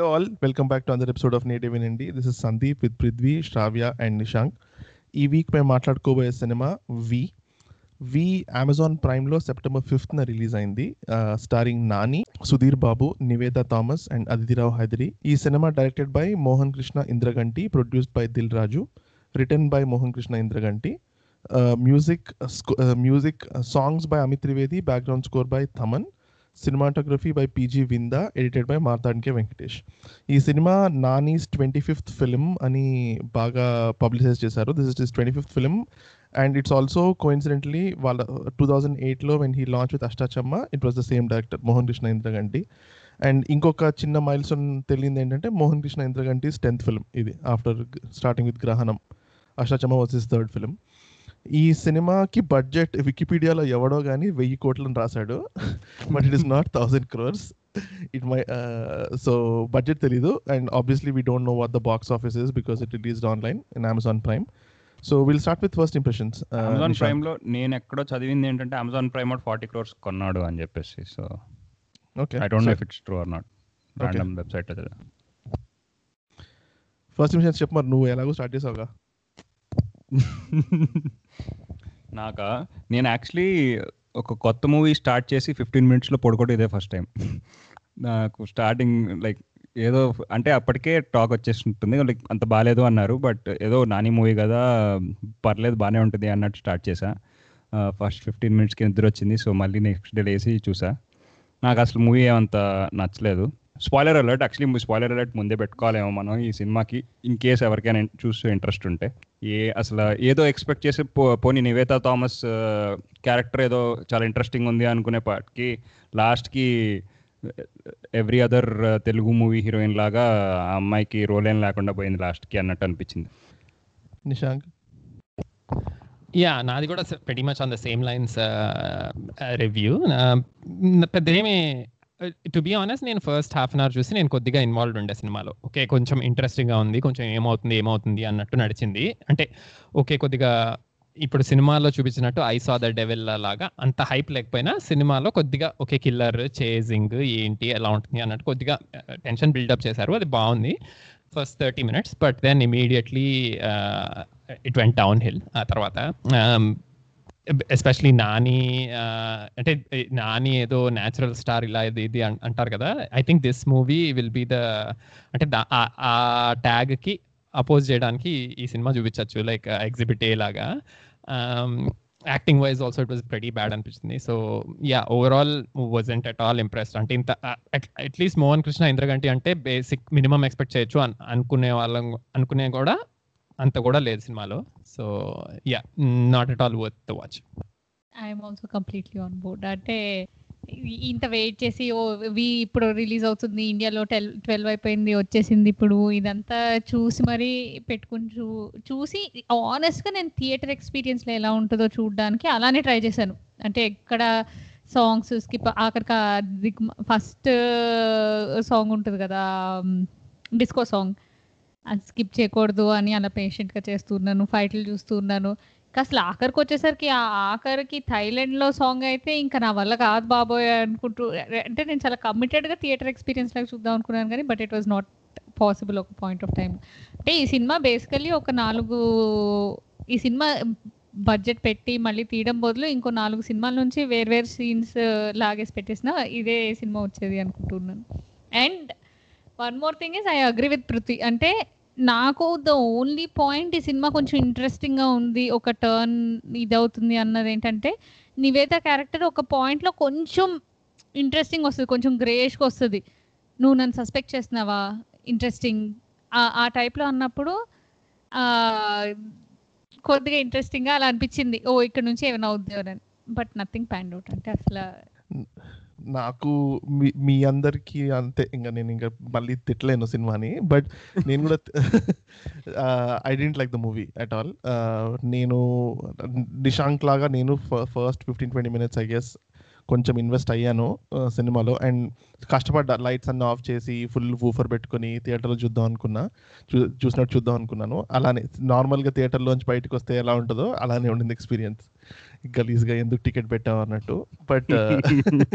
Hello, all. Welcome back to another episode of Native in Indie. This is Sandeep with Prithvi, Shravya, and Nishank. ఈ week మేము మాట్లాడుకోబోయే cinema V V Amazon ప్రైమ్లో September ఫిఫ్త్న release అయింది starring Nani Sudheer Babu Niveda Thomas and Aditi Rao Hydari ఈ cinema directed by Mohan Krishna Indraganti produced by Dil Raju written by Mohan Krishna Indraganti music music songs by Amit Trivedi background score by Thaman cinematography by PG Vinda edited by Marthand K Venkatesh ఈ cinema Nani's twenty fifth film అని బాగా publicise చేశారు this is twenty fifth film and it's also coincidentally వాళ్ళ two thousand ఎయిట్లో when he launch with Ashta Chamma it was the same director Mohan Krishna Indraganti and ఇంకొక చిన్న milestone తెలియంది ఏంటంటే మోహన్ కృష్ణ ఇంద్రగంటిస్ టెన్త్ ఫిలిం ఇది after starting with Grahanam Ashta Chamma was his third film ఈ సినిమాకి budget వికీపీడియాలో ఎవడో కానీ వెయ్యి కోట్లను రాశాడు but it is not thousand crores it my so budget తెలీదు and obviously we don't know what the box office is because it released online in Amazon Prime so will start with first impressions Amazon Prime లో నేను ఎక్కడో చదివింది ఏంటంటే Amazon prime forty crores కొన్నాడు అని చెప్పేసి so okay I don't know if it's true or not random website అది first impressions చెప్పు మరి నువ్వు ఎలాగో స్టార్ట్ చేసావుగా నాకా నేను యాక్చువల్లీ ఒక కొత్త మూవీ స్టార్ట్ చేసి ఫిఫ్టీన్ మినిట్స్లో పడుకోవడం ఇదే ఫస్ట్ టైం నాకు స్టార్టింగ్ లైక్ ఏదో అంటే అప్పటికే టాక్ వచ్చేసి ఉంటుంది లైక్ అంత బాగాలేదు అన్నారు బట్ ఏదో నాని మూవీ కదా పర్లేదు బాగానే ఉంటుంది అన్నట్టు స్టార్ట్ చేసా ఫస్ట్ ఫిఫ్టీన్ మినిట్స్కి నిద్ర వచ్చింది సో మళ్ళీ నెక్స్ట్ డే లేసి చూసా నాకు అసలు మూవీ ఏమంత నచ్చలేదు spoiler alert actually spoiler alert ముందే పెట్టుకోవాలేమో మనం ఈ సినిమాకి ఇన్ కేస్ ఎవరికైనా చూసే ఇంట్రెస్ట్ ఉంటే ఏ అసలు ఏదో ఎక్స్పెక్ట్ చేసి పో పోనీ నివేతా థామస్ క్యారెక్టర్ ఏదో చాలా ఇంట్రెస్టింగ్ ఉంది అనుకునే పాటికి లాస్ట్కి every other Telugu movie heroine లాగా ఆ అమ్మాయికి రోల్ ఏం లేకుండా పోయింది లాస్ట్కి అన్నట్టు అనిపించింది నిశాంక్ యా నాది కూడా very much on the same lines review పెద్ద ఏమి టు బీ ఆనెస్ట్ నేను ఫస్ట్ హాఫ్ అన్ అవర్ చూసి నేను కొద్దిగా ఇన్వాల్వ్ ఉండే సినిమాలో ఓకే కొంచెం ఇంట్రెస్టింగ్గా ఉంది కొంచెం ఏమవుతుంది ఏమవుతుంది అన్నట్టు నడిచింది అంటే ఓకే కొద్దిగా ఇప్పుడు సినిమాలో చూపించినట్టు ఐ సా ద డెవెల్ లాగా అంత హైప్ లేకపోయినా సినిమాలో కొద్దిగా ఒకే కిల్లర్ చేజింగ్ ఏంటి ఎలా ఉంటుంది అన్నట్టు కొద్దిగా టెన్షన్ బిల్డప్ చేశారు అది బాగుంది first thirty minutes but then immediately it went downhill ఆ తర్వాత ఎస్పెషలీ నాని అంటే నాని ఏదో న్యాచురల్ స్టార్ ఇలా ఇది ఇది అంటారు కదా I think this movie will be the అంటే ఆ ట్యాగ్కి అపోజ్ చేయడానికి ఈ సినిమా చూపించవచ్చు లైక్ ఎగ్జిబిట్ ఏ లాగా acting wise also it was very bad అనిపించింది so yeah overall wasn't at all impressed అంటే ఇంత అట్లీస్ట్ మోహన్ కృష్ణ ఇంద్రగంటి అంటే బేసిక్ మినిమం ఎక్స్పెక్ట్ చేయొచ్చు అనుకునే వాళ్ళం అనుకునే కూడా అంత కూడా లేదు సినిమాలో so yeah not at all worth to watch I'm also completely on board అంటే ఇంత వెయిట్ చేసి ఓ వి ఇప్పుడు రిలీజ్ అవుతుంది ఇండియాలో టెల్ ట్వెల్వ్ అయిపోయింది వచ్చేసింది ఇప్పుడు ఇదంతా చూసి మరీ పెట్టుకుని చూ చూసి ఆనెస్ట్గా నేను థియేటర్ ఎక్స్పీరియన్స్లో ఎలా ఉంటుందో చూడడానికి అలానే ట్రై చేశాను అంటే ఎక్కడ సాంగ్స్ స్కిప్ ఆఖరికి ఫస్ట్ సాంగ్ ఉంటుంది కదా డిస్కో సాంగ్ అది స్కిప్ చేయకూడదు అని అలా పేషెంట్గా చేస్తున్నాను ఫైట్లు చూస్తున్నాను అసలు ఆఖరికి వచ్చేసరికి ఆ ఆఖరికి థైలాండ్లో సాంగ్ అయితే ఇంకా నా వల్ల కాదు బాబోయ్ అనుకుంటూ అంటే నేను చాలా కమిటెడ్గా థియేటర్ ఎక్స్పీరియన్స్ లాగా చూద్దాం అనుకున్నాను కానీ but it was not possible ఒక పాయింట్ ఆఫ్ టైం అంటే ఈ సినిమా బేసికలీ ఒక నాలుగు ఈ సినిమా బడ్జెట్ పెట్టి మళ్ళీ తీయడం బదులు ఇంకో నాలుగు సినిమాల నుంచి వేర్వేరు సీన్స్ లాగేసి పెట్టేసిన ఇదే సినిమా వచ్చేది అనుకుంటున్నాను and one more thing is I agree with Prithvi అంటే నాకు ద ఓన్లీ పాయింట్ ఈ సినిమా కొంచెం ఇంట్రెస్టింగ్గా ఉంది ఒక టర్న్ ఇది అవుతుంది అన్నది ఏంటంటే నివేద క్యారెక్టర్ ఒక పాయింట్లో కొంచెం ఇంట్రెస్టింగ్ వస్తుంది కొంచెం గ్రేష్గా వస్తుంది నువ్వు నన్ను సస్పెక్ట్ చేస్తున్నావా ఇంట్రెస్టింగ్ ఆ టైప్లో అన్నప్పుడు కొద్దిగా ఇంట్రెస్టింగ్గా అలా అనిపించింది ఓ ఇక్కడ నుంచి ఏమైనా అవుద్ది అని బట్ నథింగ్ ప్యాండ్ అవుట్ అంటే అసలు నాకు మీ మీ అందరికి అంతే ఇంకా నేను ఇంకా మళ్ళీ తిట్టలేను సినిమాని బట్ నేను కూడా I didn't like the movie at all నేను నిశాంక్ లాగా నేను first fifteen twenty minutes I guess కొంచెం ఇన్వెస్ట్ అయ్యాను సినిమాలో అండ్ కష్టపడ్డా లైట్స్ అన్ని ఆఫ్ చేసి ఫుల్ వూఫర్ పెట్టుకొని థియేటర్లో చూద్దాం అనుకున్నా చూ చూసినట్టు చూద్దాం అనుకున్నాను అలానే నార్మల్గా థియేటర్లోంచి బయటకు వస్తే ఎలా ఉంటుందో అలానే ఉండింది ఎక్స్పీరియన్స్ గలీజ్గా ఎందుకు టికెట్ పెట్టావు అన్నట్టు బట్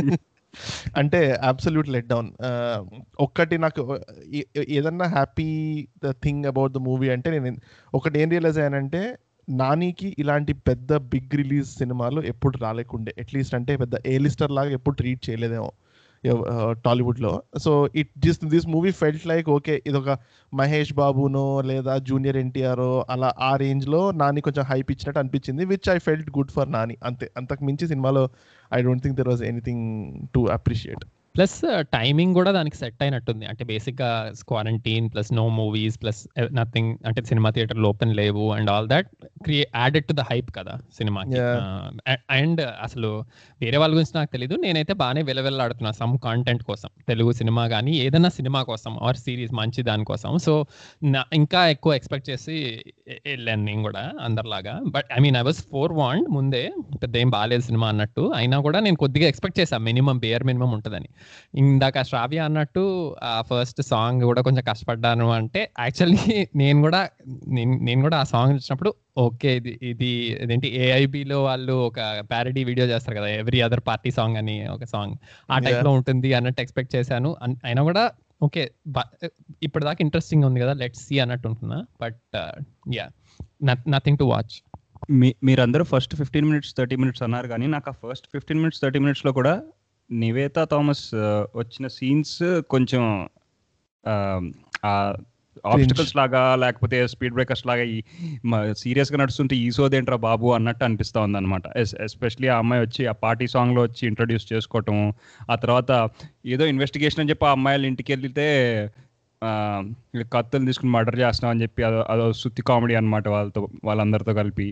అంటే అబ్సల్యూట్ లెట్ డౌన్ ఒక్కటి నాకు ఏ- ఏదన్నా happy the thing about the movie అంటే నేను ఒకటి ఏం రియలైజ్ అయ్యానంటే నానికి ఇలాంటి పెద్ద బిగ్ రిలీజ్ సినిమాలు ఎప్పుడు రాలేకుండే అట్లీస్ట్ అంటే పెద్ద ఏ లిస్టర్ లాగా ఎప్పుడు ట్రీట్ చేయలేదేమో టాలీవుడ్ లో so it this this movie felt like okay ఇది ఒక మహేష్ బాబునో లేదా జూనియర్ ఎన్టీఆర్ అలా ఆ రేంజ్ లో నాని కొంచెం హైప్ ఇచ్చినట్టు అనిపించింది which I felt good for Nani అంతే అంతకు మించి సినిమాలో I don't think there was anything to appreciate plus timing కూడా దానికి సెట్ అయినట్టుంది అంటే బేసిక్ గా quarantine plus no movies plus nothing అంటే సినిమా థియేటర్లు ఓపెన్ లేవు and all that create added to the hype కదా సినిమాకి Yeah. అండ్ అసలు వేరే వాళ్ళ గురించి నాకు తెలీదు నేనైతే బాగానే వెలవెల్లాడుతున్నా సమ్ కాంటెంట్ కోసం తెలుగు సినిమా కానీ ఏదైనా సినిమా కోసం ఆర్ సిరీస్ మంచి దానికోసం సో నా ఇంకా ఎక్కువ ఎక్స్పెక్ట్ చేసి ఎ- వెళ్ళాను నేను కూడా అందరిలాగా but I mean I was forewarned ముందే పెద్ద ఏం బాగాలేదు సినిమా అన్నట్టు అయినా కూడా నేను కొద్దిగా ఎక్స్పెక్ట్ చేశాను మినిమం బేర్ మినిమం ఉంటుందని ఇందాక శ్రావ్య అన్నట్టు ఆ ఫస్ట్ సాంగ్ కూడా కొంచెం కష్టపడ్డాను అంటే యాక్చువల్లీ నేను కూడా నేను- నేను కూడా ఆ సాంగ్ వచ్చినప్పుడు ఓకే ఇది ఇది ఇదేంటి ఏఐబిలో వాళ్ళు ఒక ప్యారడీ వీడియో చేస్తారు కదా ఎవ్రీ అదర్ పార్టీ సాంగ్ అని ఒక సాంగ్ ఆ టైప్ Yeah. లో ఉంటుంది అన్నట్టు ఎక్స్పెక్ట్ చేశాను అన్- అయినా కూడా ఓకే ఇప్పటిదాకా ఇంట్రెస్టింగ్ ఉంది కదా లెట్స్ సి అన్నట్టు ఉంటున్నా but yeah nothing to watch మీ మీరందరూ first fifteen minutes thirty minutes అన్నారు కానీ నాకు ఆ ఫస్ట్ ఫిఫ్టీన్ మినిట్స్ థర్టీ మినిట్స్లో కూడా నివేతా థామస్ ఆ, వచ్చిన సీన్స్ కొంచెం ఆబ్స్టికల్స్ లాగా లేకపోతే స్పీడ్ బ్రేకర్స్ లాగా ఈ సీరియస్గా నడుస్తుంటే ఈసోదేంట్రా బాబు అన్నట్టు అనిపిస్తా ఉంది అనమాట ఎస్పెషలీ ఆ అమ్మాయి వచ్చి ఆ పార్టీ సాంగ్లో వచ్చి ఇంట్రడ్యూస్ చేసుకోవటం ఆ తర్వాత ఏదో ఇన్వెస్టిగేషన్ అని చెప్పి ఆ అమ్మాయిల ఇంటికి వెళ్తే ఆ, వీళ్ళు కత్తులు తీసుకుని మర్డర్ చేస్తున్నాం అని చెప్పి అదో అదో సుత్తి కామెడీ అన్నమాట వాళ్ళతో వాళ్ళందరితో కలిపి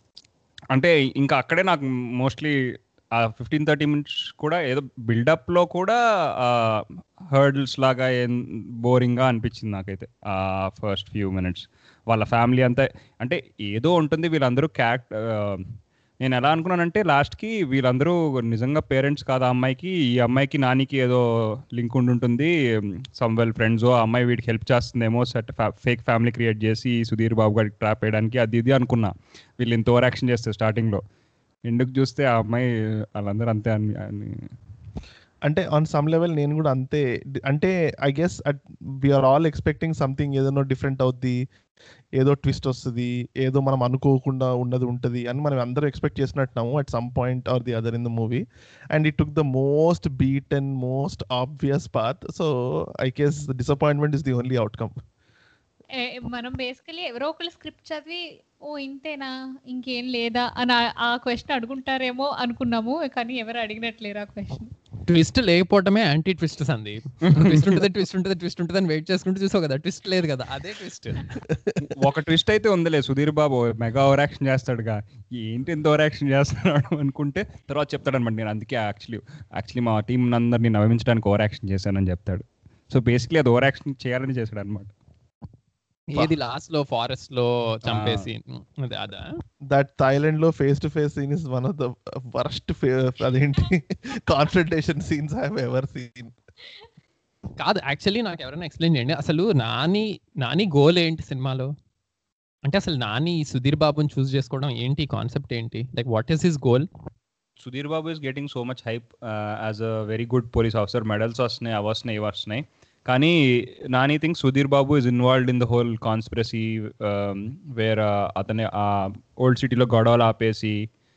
అంటే ఇంకా అక్కడే నాకు మోస్ట్లీ ఆ ఫిఫ్టీన్ థర్టీ మినిట్స్ కూడా ఏదో బిల్డప్లో కూడా హర్డిల్స్ లాగా ఏం బోరింగ్గా అనిపించింది నాకైతే ఆ ఫస్ట్ ఫ్యూ మినిట్స్ వాళ్ళ ఫ్యామిలీ అంతా అంటే ఏదో ఉంటుంది వీళ్ళందరూ క్యాట్ నేను ఎలా అనుకున్నానంటే లాస్ట్కి వీళ్ళందరూ నిజంగా పేరెంట్స్ కాదు ఆ అమ్మాయికి ఈ అమ్మాయికి నానికి ఏదో లింక్ ఉండి ఉంటుంది సమ్వెల్ ఫ్రెండ్స్ ఆ అమ్మాయి వీడికి హెల్ప్ చేస్తుందేమో సెట్ ఫేక్ ఫ్యామిలీ క్రియేట్ చేసి సుధీర్ బాబు గారికి ట్రాప్ వేయడానికి అది ఇది అనుకున్నా వీళ్ళు ఇంత ఓవర్ యాక్షన్ చేస్తారు స్టార్టింగ్లో ఎందుకు చూస్తే ఆ అమ్మాయి వాళ్ళందరూ అంతే అని అని అంటే ఆన్ సమ్ లెవెల్ నేను కూడా అంతే డి- అంటే I guess we're all expecting something ఏదైనా డిఫరెంట్ అవుద్ది ఏదో ట్విస్ట్ వస్తుంది ఏదో మనం అనుకోకుండా ఉన్నది ఉంటుంది అని మనం అందరూ ఎక్స్పెక్ట్ చేసినట్టున్నాము at some point or the other in the movie and it took the most beat and most obvious path so I guess disappointment is the only outcome ఏ- మనం బేసికలీ ఎవరో ఒకళ్ళు స్క్రిప్ట్ చదివి ఓ ఇంతేనా ఇంకేం లేదా అని ఆ- ఆ క్వశ్చన్ అడుగుంటారేమో అనుకున్నాము కానీ ఎవరు అడిగినట్లేరు ఆ క్వశ్చన్ ట్విస్ట్ లేకపోవటమే యాంటీ ట్విస్ట్ అంది ట్విస్ట్ ఉంటుంది ట్విస్ట్ ఉంటుంది ట్విస్ట్ ఉంటుంది అని వెయిట్ చేసుకుంటూ చూసావు కదా ట్విస్ట్ లేదు కదా అదే ట్విస్ట్ ఒక ట్విస్ట్ అయితే ఉందిలే Sudheer Babu mega over action చేస్తాడుగా ఏంటి ఎంత ఓవర్ యాక్షన్ చేస్తున్నాడు అనుకుంటే తర్వాత చెప్తాడు అనమాట నేను అందుకే యాక్చువల్లీ యాక్చువల్లీ మా టీం అందరినీ నవ్వించడానికి ఓవర్ యాక్షన్ చేశానని చెప్తాడు సో బేసిక్లీ అది ఓవర్ యాక్షన్ చేయాలని చేశాడు అనమాట ఏది లాస్ట్ లో ఫారెస్ట్ లో చంపేసి అదే అదా దట్ థాయిలాండ్ లో face to face scene is one of the worst అదేంటి confrontation scenes I have ever seen కాదు యాక్చువల్లీ నాకు ఎవరైనా ఎక్స్ప్లెయిన్ చేయండి అసలు నాని నాని గోల్ ఏంటి సినిమాలో అంటే అసలు నాని ఈ సుధీర్ బాబుని చూస్ చేసుకోవడం ఏంటి కాన్సెప్ట్ ఏంటి like what is his goal Sudheer Babu is getting so much hype as a very good police officer medals వస్తున్నాయి అవి వస్తున్నాయి ఇవి వస్తున్నాయి కానీ Nani think Sudheer Babu is involved in the whole conspiracy where అతని ఆ ఓల్డ్ సిటీలో గొడవలు ఆపేసి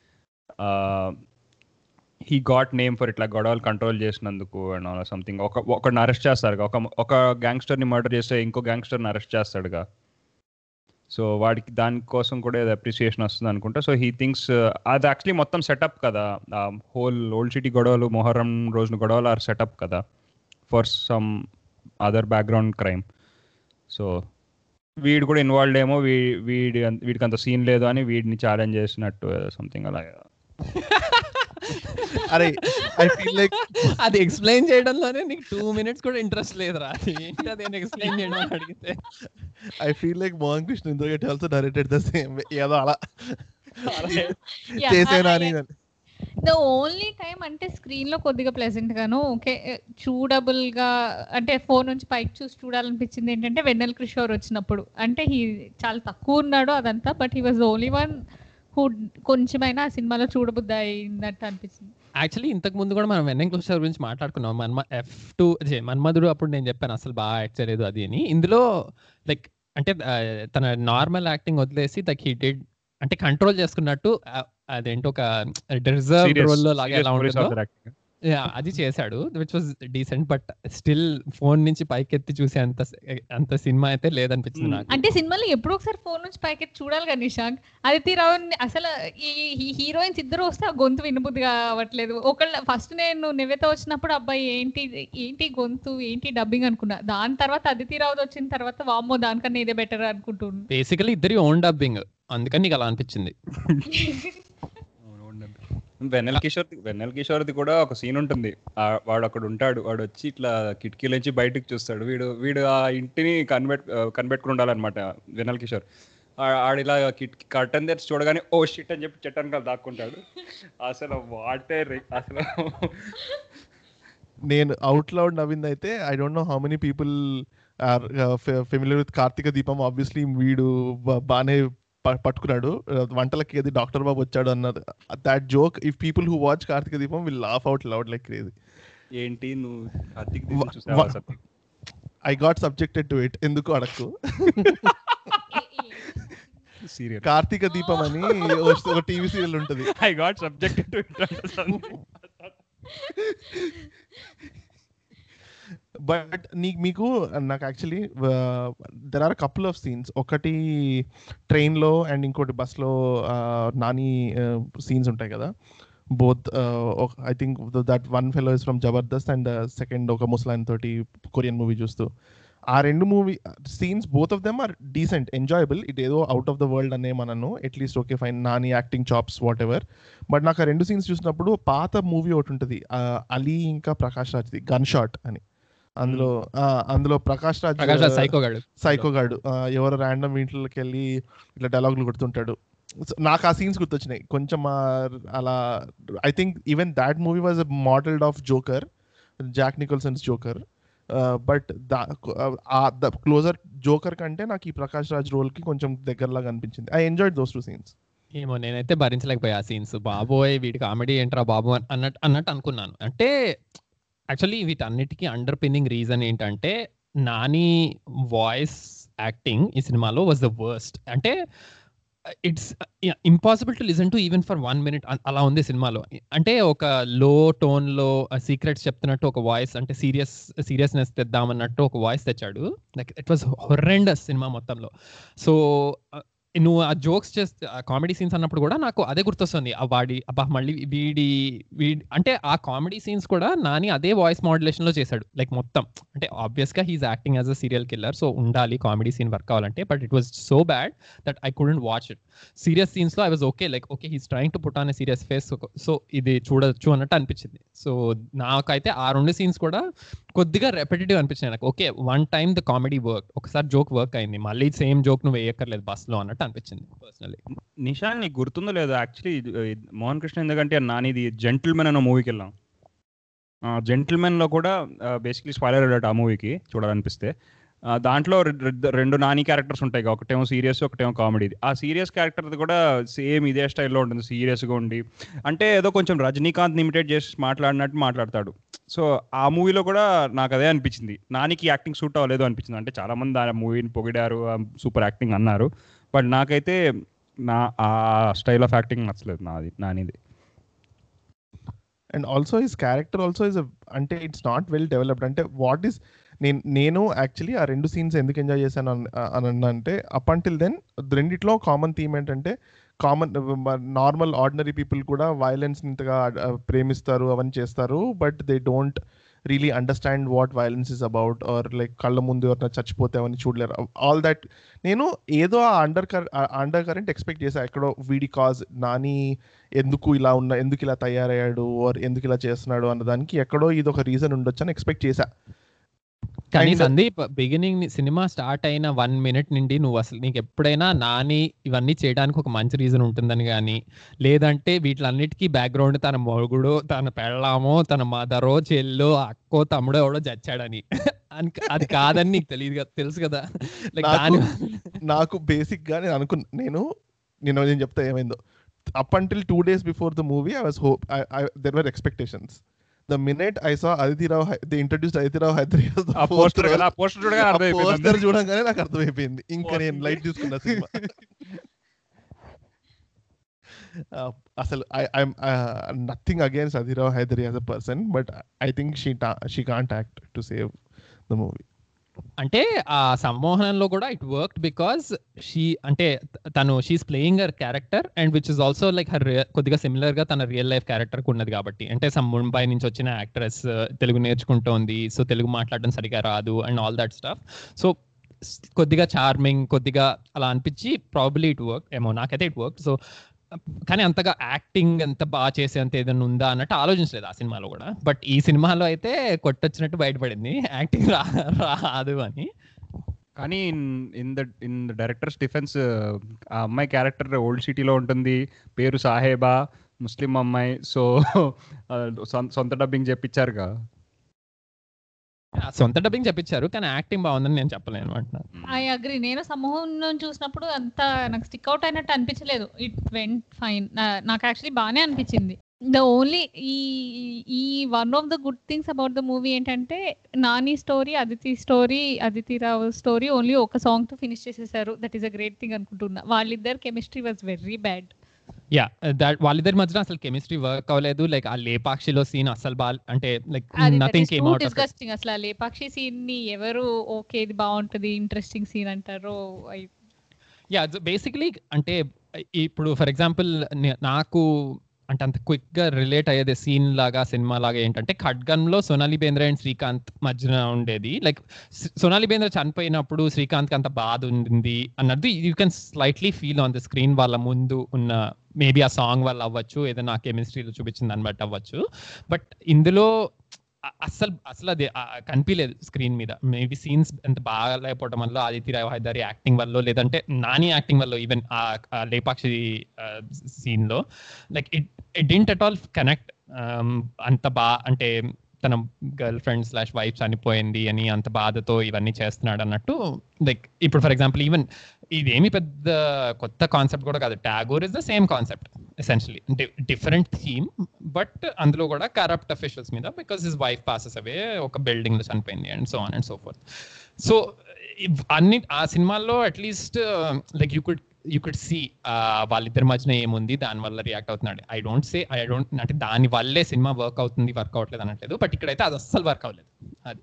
హీ గాట్ నేమ్ ఫర్ ఇట్లా గొడవలు కంట్రోల్ చేసినందుకు అండ్ ఆల్ సంథింగ్ ఒక ఒకడిని అరెస్ట్ చేస్తారుగా ఒక ఒక గ్యాంగ్స్టర్ని మర్డర్ చేస్తే ఇంకో గ్యాంగ్స్టర్ని అరెస్ట్ చేస్తాడుగా సో వాడికి దానికోసం కూడా ఏదో అప్రిసియేషన్ వస్తుంది అనుకుంటా సో హీ థింక్స్ అది యాక్చువల్లీ మొత్తం సెటప్ కదా హోల్ ఓల్డ్ సిటీ గొడవలు మొహర్రం రోజున గొడవలు ఆర్ సెటప్ కదా for some other background crime so వీడు కూడా ఇన్వాల్వ్ ఏమో వీ వీడి అంత- వీడికి అంత సీన్ లేదు అని వీడిని ఛాలెంజ్ చేసినట్టు సంథింగ్ అలాగే అరే ఐ ఫీల్ లైక్ అది ఎక్స్ప్లెయిన్ చేయడంలోనే నీకు టూ మినిట్స్ కూడా ఇంట్రెస్ట్ లేదురా అది ఏంటి అది ఎక్స్ప్లెయిన్ చేయడం అని అడిగితే I feel like Mohan Krishna Indraganti also directed the same ఏదో అలా Yeah, చేసేనా అని ద ఓన్లీ టైం అంటే స్క్రీన్ లో కొద్దిగా ప్లెజెంట్ గాను ఓకే చూడబుల్ గా అంటే ఫోన్ నుంచి పైకి చూసి చూడాలనిపించింది ఏంటంటే వెన్నెల కిషోర్ వచ్చినప్పుడు అంటే హీ చాలా తక్కువ ఉన్నాడు అదంతా but he was only one who కొంచెమైనా ఆ సినిమాలో చూడబుద్ది అయినట్టు అనిపించింది యాక్చువల్లీ ఇంతకు ముందు కూడా మనం వెన్నెం క్లోజర్ గురించి మాట్లాడుకున్నాం మన్మ ఎఫ్ టూ మన్మధుడు అప్పుడు నేను చెప్పాను అసలు బాగా యాక్ట్ చేయలేదు అది అని ఇందులో లైక్ అంటే ఆ, తన నార్మల్ యాక్టింగ్ వదిలేసి లైక్ హీ డిడ్ అంటే కంట్రోల్ చేసుకున్నట్టు ఆ, అదేంటి ఒక రిజర్వ్ Serious- రోల్ లో లాగా serious ఎలా police ఉంటుందో officer acting. Yeah, అది చేశాడు which was decent but still phone నుంచి పైకెత్తి చూసే అంత అంత సినిమా అయితే లేదనిపించింది Hmm. నాకు అంటే సినిమాలో ఎప్పుడో ఒకసారి ఫోన్ నుంచి పైకి చూడాలి కదా నిశాంక్ అదితి రావు అసలు ఈ హీరోయిన్స్ ఇద్దరు వస్తే ఆ గొంతు వినబుద్ధి కావట్లేదు ఒకళ్ళ ఫస్ట్ నేను నివేత వచ్చినప్పుడు అబ్బాయి ఏంటి ఏంటి గొంతు ఏంటి డబ్బింగ్ అనుకున్నా దాని తర్వాత అదితి రావు వచ్చిన తర్వాత వామ్మో దానికన్నా ఇదే బెటర్ అనుకుంటున్నాను బేసికలీ ఇద్దరి ఓన్ డబ్బింగ్ అందుకని నీకు అలా అనిపించింది అవును, ఉండండి. వెన్నెల కిషోర్ వెన్నెల కిషోర్ది కూడా ఒక సీన్ ఉంటుంది ఆ వాడు అక్కడ ఉంటాడు వాడు వచ్చి ఇట్లా కిటికీల నుంచి బయటకు చూస్తాడు వీడు వీడు ఆ ఇంటిని కనిపెట్ కనిపెట్టుకుని ఉండాలన్నమాట వెన్నెల కిషోర్ ఆ- ఆడు ఇలా కిటికీ కర్టన్ తెరిచి చూడగానే ఓ షిట్ అని చెప్పి చెట్టానికి దాక్కుంటాడు అసలు వాటే అసలు నేను అవుట్ లౌడ్ నవ్వింది అయితే I don't know how many people are familiar with Karthika Deepam obviously వీడు బా- బానే ప- పట్టుకున్నాడు Uh, వంటలకి అది డాక్టర్ బాబు వచ్చాడు అన్నది that joke if people who watch Karthika Deepam will laugh out loud like crazy ఏంటి నువ్వు కార్తీక్ వా- దీపం చూసావా వా- సత్యం? I got subjected to it ఎందుకు అడక్కు సీరియల్ కార్తీక దీపం అని ఓ- ఒక టీవీ సీరియల్ ఉంటుంది I got subject to it but నీ మీకు నాకు actually there are couple of scenes ఒకటి ట్రైన్లో అండ్ ఇంకోటి బస్లో నాని సీన్స్ ఉంటాయి కదా both I think that one fellow is from Jabardasth and second ఒక ముస్లాన్ తోటి కొరియన్ మూవీ చూస్తూ ఆ రెండు movie scenes both of them are decent enjoyable it ఏదో అవుట్ ఆఫ్ ద వరల్డ్ అనే మనను at least okay fine Nani acting chops whatever but నాకు ఆ రెండు సీన్స్ చూసినప్పుడు పాత మూవీ ఒకటి ఉంటుంది అలీ ఇంకా ప్రకాష్ రాజ్ది గన్ షాట్ అని అందులో ఆ, అందులో ప్రకాష్ రాజ్ ప్రకాష్ రాజ్ సైకో గాడు సైకో గాడు ఆ, ఎవరో ర్యాండమ్ ఇంట్లోకి వెళ్ళి ఇట్లా డైలాగులు కొడుతుంటాడు So, నాకు ఆ సీన్స్ గుర్తొచ్చినాయి కొంచెం ఆ, అలా I think even that movie was modelled off Joker Jack Nicholson's Joker but the closer Joker కంటే నాకు ఈ ప్రకాష్ రాజ్ రోల్ కి కొంచెం దగ్గరలాగా అనిపించింది I enjoyed those two scenes ఏమో నేనైతే భరించలేకపోయా ఆ సీన్స్ బాబోయ్ వీడి కామెడీ ఏంట్రా బాబు అని- అన్నట్టు అన్నట్టు అనుకున్నాను అంటే యాక్చువల్లీ వీటన్నిటికీ అండర్ పిన్నింగ్ రీజన్ ఏంటంటే నాని వాయిస్ యాక్టింగ్ ఈ సినిమాలో వాజ్ ద వర్స్ట్ అంటే it's impossible to listen to even for one minute అలా ఉంది సినిమాలో అంటే ఒక లో టోన్ లో సీక్రెట్స్ చెప్తున్నట్టు ఒక వాయిస్ అంటే సీరియస్ సీరియస్నెస్ తెద్దామన్నట్టు ఒక వాయిస్ తెచ్చాడు లైక్ ఇట్ వాస్ హొరెండస్ సినిమా మొత్తంలో సో నువ్వు ఆ జోక్స్ చేస్తే ఆ కామెడీ సీన్స్ అన్నప్పుడు కూడా నాకు అదే గుర్తొస్తుంది ఆ వాడి అబ్బా మళ్ళీ వీడి వీడి అంటే ఆ కామెడీ సీన్స్ కూడా నాని అదే వాయిస్ మాడ్యులేషన్ లో చేశాడు లైక్ మొత్తం అంటే ఆబ్వియస్ గా he's acting as a serial killer so ఉండాలి కామెడీ సీన్ వర్క్ అవ్వాలంటే but it was so bad that I couldn't watch it serious scenes లో I was okay like okay he's trying to put on a serious face so ఇది చూడొచ్చు అన్నట్టు అనిపించింది so నాకైతే ఆ రెండు సీన్స్ కూడా కొద్దిగా రెపిటేటివ్ అనిపించినాయి నాకు okay one time the comedy work ఒకసారి జోక్ వర్క్ అయింది మళ్ళీ సేమ్ జోక్ నువ్వు వేయక్కర్లేదు బస్ లో అన్నట్టు అనిపించింది పర్సనలీ నిషాన్ నీకు గుర్తుందో లేదో యాక్చువల్లీ మోహన్ కృష్ణ ఎందుకంటే నానిది జెంటిల్మెన్ అన్న మూవీకి వెళ్ళాం జెంటిల్మెన్ లో కూడా బేసిక్లీ స్పాయిలర్ అలర్ట్ ఆ మూవీకి చూడాలనిపిస్తే ఆ, దాంట్లో రె- రె- రెండు నాని క్యారెక్టర్స్ ఉంటాయి కదా. ఒకటేమో సీరియస్ ఒకటేమో కామెడీ ఆ సీరియస్ క్యారెక్టర్ కూడా సేమ్ ఇదే స్టైల్లో ఉంటుంది సీరియస్గా ఉండి అంటే ఏదో కొంచెం రజనీకాంత్ ఇమిటేట్ చేసి మాట్లాడినట్టు మాట్లాడతాడు సో ఆ మూవీలో కూడా నాకు అదే అనిపించింది నానికి యాక్టింగ్ సూట్ అవ్వలేదు అనిపించింది అంటే చాలా మంది ఆ మూవీని పొగిడారు సూపర్ యాక్టింగ్ అన్నారు బట్ నాకైతే నా ఆ స్టైల్ ఆఫ్ యాక్టింగ్ నచ్చలేదు నాది నానిది and also his character also is అంటే ఇట్స్ నాట్ వెల్ డెవలప్డ్ అంటే వాట్ ఈస్ నేను నేను యాక్చువల్లీ ఆ రెండు సీన్స్ ఎందుకు ఎంజాయ్ చేశాను అన్- అని అన్నా అంటే అప్ అంటిల్ దెన్ రెండిట్లో కామన్ థీమ్ ఏంటంటే కామన్ నార్మల్ ఆర్డినరీ పీపుల్ కూడా వైలెన్స్ ఇంతగా ఆ, ప్రేమిస్తారు అవన్నీ చేస్తారు but they don't really understand what violence is about or like కళ్ళ ముందు ఎవరైనా చచ్చిపోతే అవన్నీ చూడలేరు ఆల్ దట్ నేను ఏదో ఆ అండర్ కర్ అండర్ కరెంట్ ఎక్స్పెక్ట్ చేశా ఎక్కడో వీడి కాజ్ నాని ఎందుకు ఇలా ఉన్న ఎందుకు ఇలా తయారయ్యాడు ఆర్ ఎందుకు ఇలా చేస్తున్నాడు అన్న దానికి ఎక్కడో ఇది ఒక రీజన్ ఉండొచ్చు అని ఎక్స్పెక్ట్ చేశా కానీ And- Sandeep beginning cinema start అయిన వన్ మినిట్ నుండి నువ్వు అసలు నీకు ఎప్పుడైనా నాని ఇవన్నీ చేయడానికి ఒక మంచి రీజన్ ఉంటుందని కానీ లేదంటే వీటిలన్నిటికీ బ్యాక్గ్రౌండ్ తన మొగుడు తన పెళ్ళామో తన మదరో చెల్లో అక్కో తమ్ముడో ఎవడో చచ్చాడని అని- అది కాదని నీకు తెలియదు కదా తెలుసు కదా లైక్ నాకు- దాని నాకు బేసిక్ గా నేను అనుకున్నా నేను నేను నేను చెప్తా ఏమైందో up until two days before the movie, I was hope I, I there were expectations. The minute I saw Aditi Rao, Hy- they introduced Aditi Rao Hydari as the uh fourth poster role. కదా ఆ poster చూడగానే అర్థమైపోయింది poster చూడగానే నాకు అర్థమైపోయింది ఇంకా నేను light తీసుకున్న సినిమా అసలు I I'm nothing against Aditi Rao Hydari as a person but I think she she can't act to save the movie అంటే ఆ సంమోహనంలో కూడా ఇట్ వర్క్ బికాస్ షీ అంటే త- తను she is playing her character and which is also like her కొద్దిగా similar గా తన real life character ఉన్నది కాబట్టి అంటే సమ్ ముంబై నుంచి వచ్చిన యాక్ట్రెస్ తెలుగు నేర్చుకుంటోంది సో తెలుగు మాట్లాడడం సరిగా రాదు and all that stuff so కొద్దిగా చార్మింగ్ కొద్దిగా అలా అనిపించి ప్రాబ్లీ ఇట్ వర్క్ ఏమో నాకైతే ఇట్ వర్క్ సో కానీ అంతగా యాక్టింగ్ ఎంత బాగా చేసే అంత ఏదైనా ఉందా అన్నట్టు ఆలోచించలేదు ఆ సినిమాలో కూడా బట్ ఈ సినిమాలో అయితే కొట్టొచ్చినట్టు బయటపడింది యాక్టింగ్ రా రాదు అని కానీ in the in the director's defence ఆ అమ్మాయి క్యారెక్టర్ ఓల్డ్ సిటీలో ఉంటుంది పేరు సాహేబా ముస్లిం అమ్మాయి సో సొంత డబ్బింగ్ చెప్పించారుగా సొంత డబ్బింగ్ చెప్పించారు కానీ యాక్టింగ్ బాగుందని నేను చెప్పలేను అంటున్నాను ఐ అగ్రి నేను సమూహం చూసినప్పుడు అంత నాకు స్టిక్ అవుట్ అయినట్టు అనిపించలేదు ఇట్ వెంట్ ఫైన్ నాకు యాక్చువల్లీ బాగానే అనిపించింది ద ఓన్లీ ఈ ఈ one of the good things about the movie ఏంటంటే Nani story Aditi story Aditi Rao story only ఒక సాంగ్ తో ఫినిష్ చేసేసారు that is a great thing అనుకుంటున్నా వాళ్ళిద్దరు chemistry was very bad yeah that వాళ్ళిద్దరి మధ్యన అసలు కెమిస్ట్రీ వర్క్ అవ్వలేదు లైక్ ఆ లేపాక్షిలో సీన్ అసలు బా అంటే like nothing came out of disgusting అసలు ఆ లేపాక్షి సీన్ ని ఎవరు ఓకే ఇది బాగుంటది ఇంట్రెస్టింగ్ సీన్ అంటారో I- యా బేసిక్లీ అంటే ఇప్పుడు ఫర్ ఎగ్జాంపుల్ నాకు అంటే అంత క్విక్ గా రిలేట్ అయ్యేది సీన్ లాగా సినిమా లాగా ఏంటంటే ఖడ్గన్ లో సోనాలి బేంద్ర అండ్ శ్రీకాంత్ మధ్యన ఉండేది లైక్ సోనాలి బేంద్ర చనిపోయినప్పుడు శ్రీకాంత్ కి అంత బాధ ఉంది అన్నది you can slightly feel on the screen వాళ్ళ ముందు ఉన్న మేబీ ఆ సాంగ్ వల్ల అవ్వచ్చు ఏదైనా కెమిస్ట్రీలో చూపించింది దాన్ని బట్టి అవ్వచ్చు బట్ ఇందులో అ- అస్సలు అసలు అది ఆ, కనిపించలేదు స్క్రీన్ మీద మేబీ సీన్స్ ఎంత బాగా లేకపోవడం వల్ల ఆదిత్య రావు హైదరి యాక్టింగ్ వల్ల లేదంటే నాని యాక్టింగ్ వల్ల ఈవెన్ ఆ ఆ లేపాక్షి సీన్ లో like it it didn't at all connect అంత బా అంటే తన గర్ల్ ఫ్రెండ్ స్లాష్ వైఫ్ చనిపోయింది అని అంత బాధతో ఇవన్నీ చేస్తున్నాడు అన్నట్టు లైక్ ఇప్పుడు ఫర్ ఎగ్జాంపుల్ ఈవెన్ ఇదేమి పెద్ద కొత్త కాన్సెప్ట్ కూడా కాదు Tagore is the same concept essentially అంటే డిఫరెంట్ థీమ్ బట్ అందులో కూడా కరప్ట్ అఫీషియల్స్ మీద because his wife passes away ఒక బిల్డింగ్ లో చనిపోయింది and so on and so forth so అన్ని ఆ సినిమాల్లో at least like you could you could see వాళ్ళిద్దరి మధ్యన ఏముంది దాని వల్ల రియాక్ట్ అవుతున్నాడు I don't say I don't అంటే దాని వల్లే సినిమా వర్క్ అవుతుంది వర్క్ అవ్వట్లేదు అనట్లేదు బట్ ఇక్కడైతే అది అస్సలు వర్క్ అవ్వలేదు అది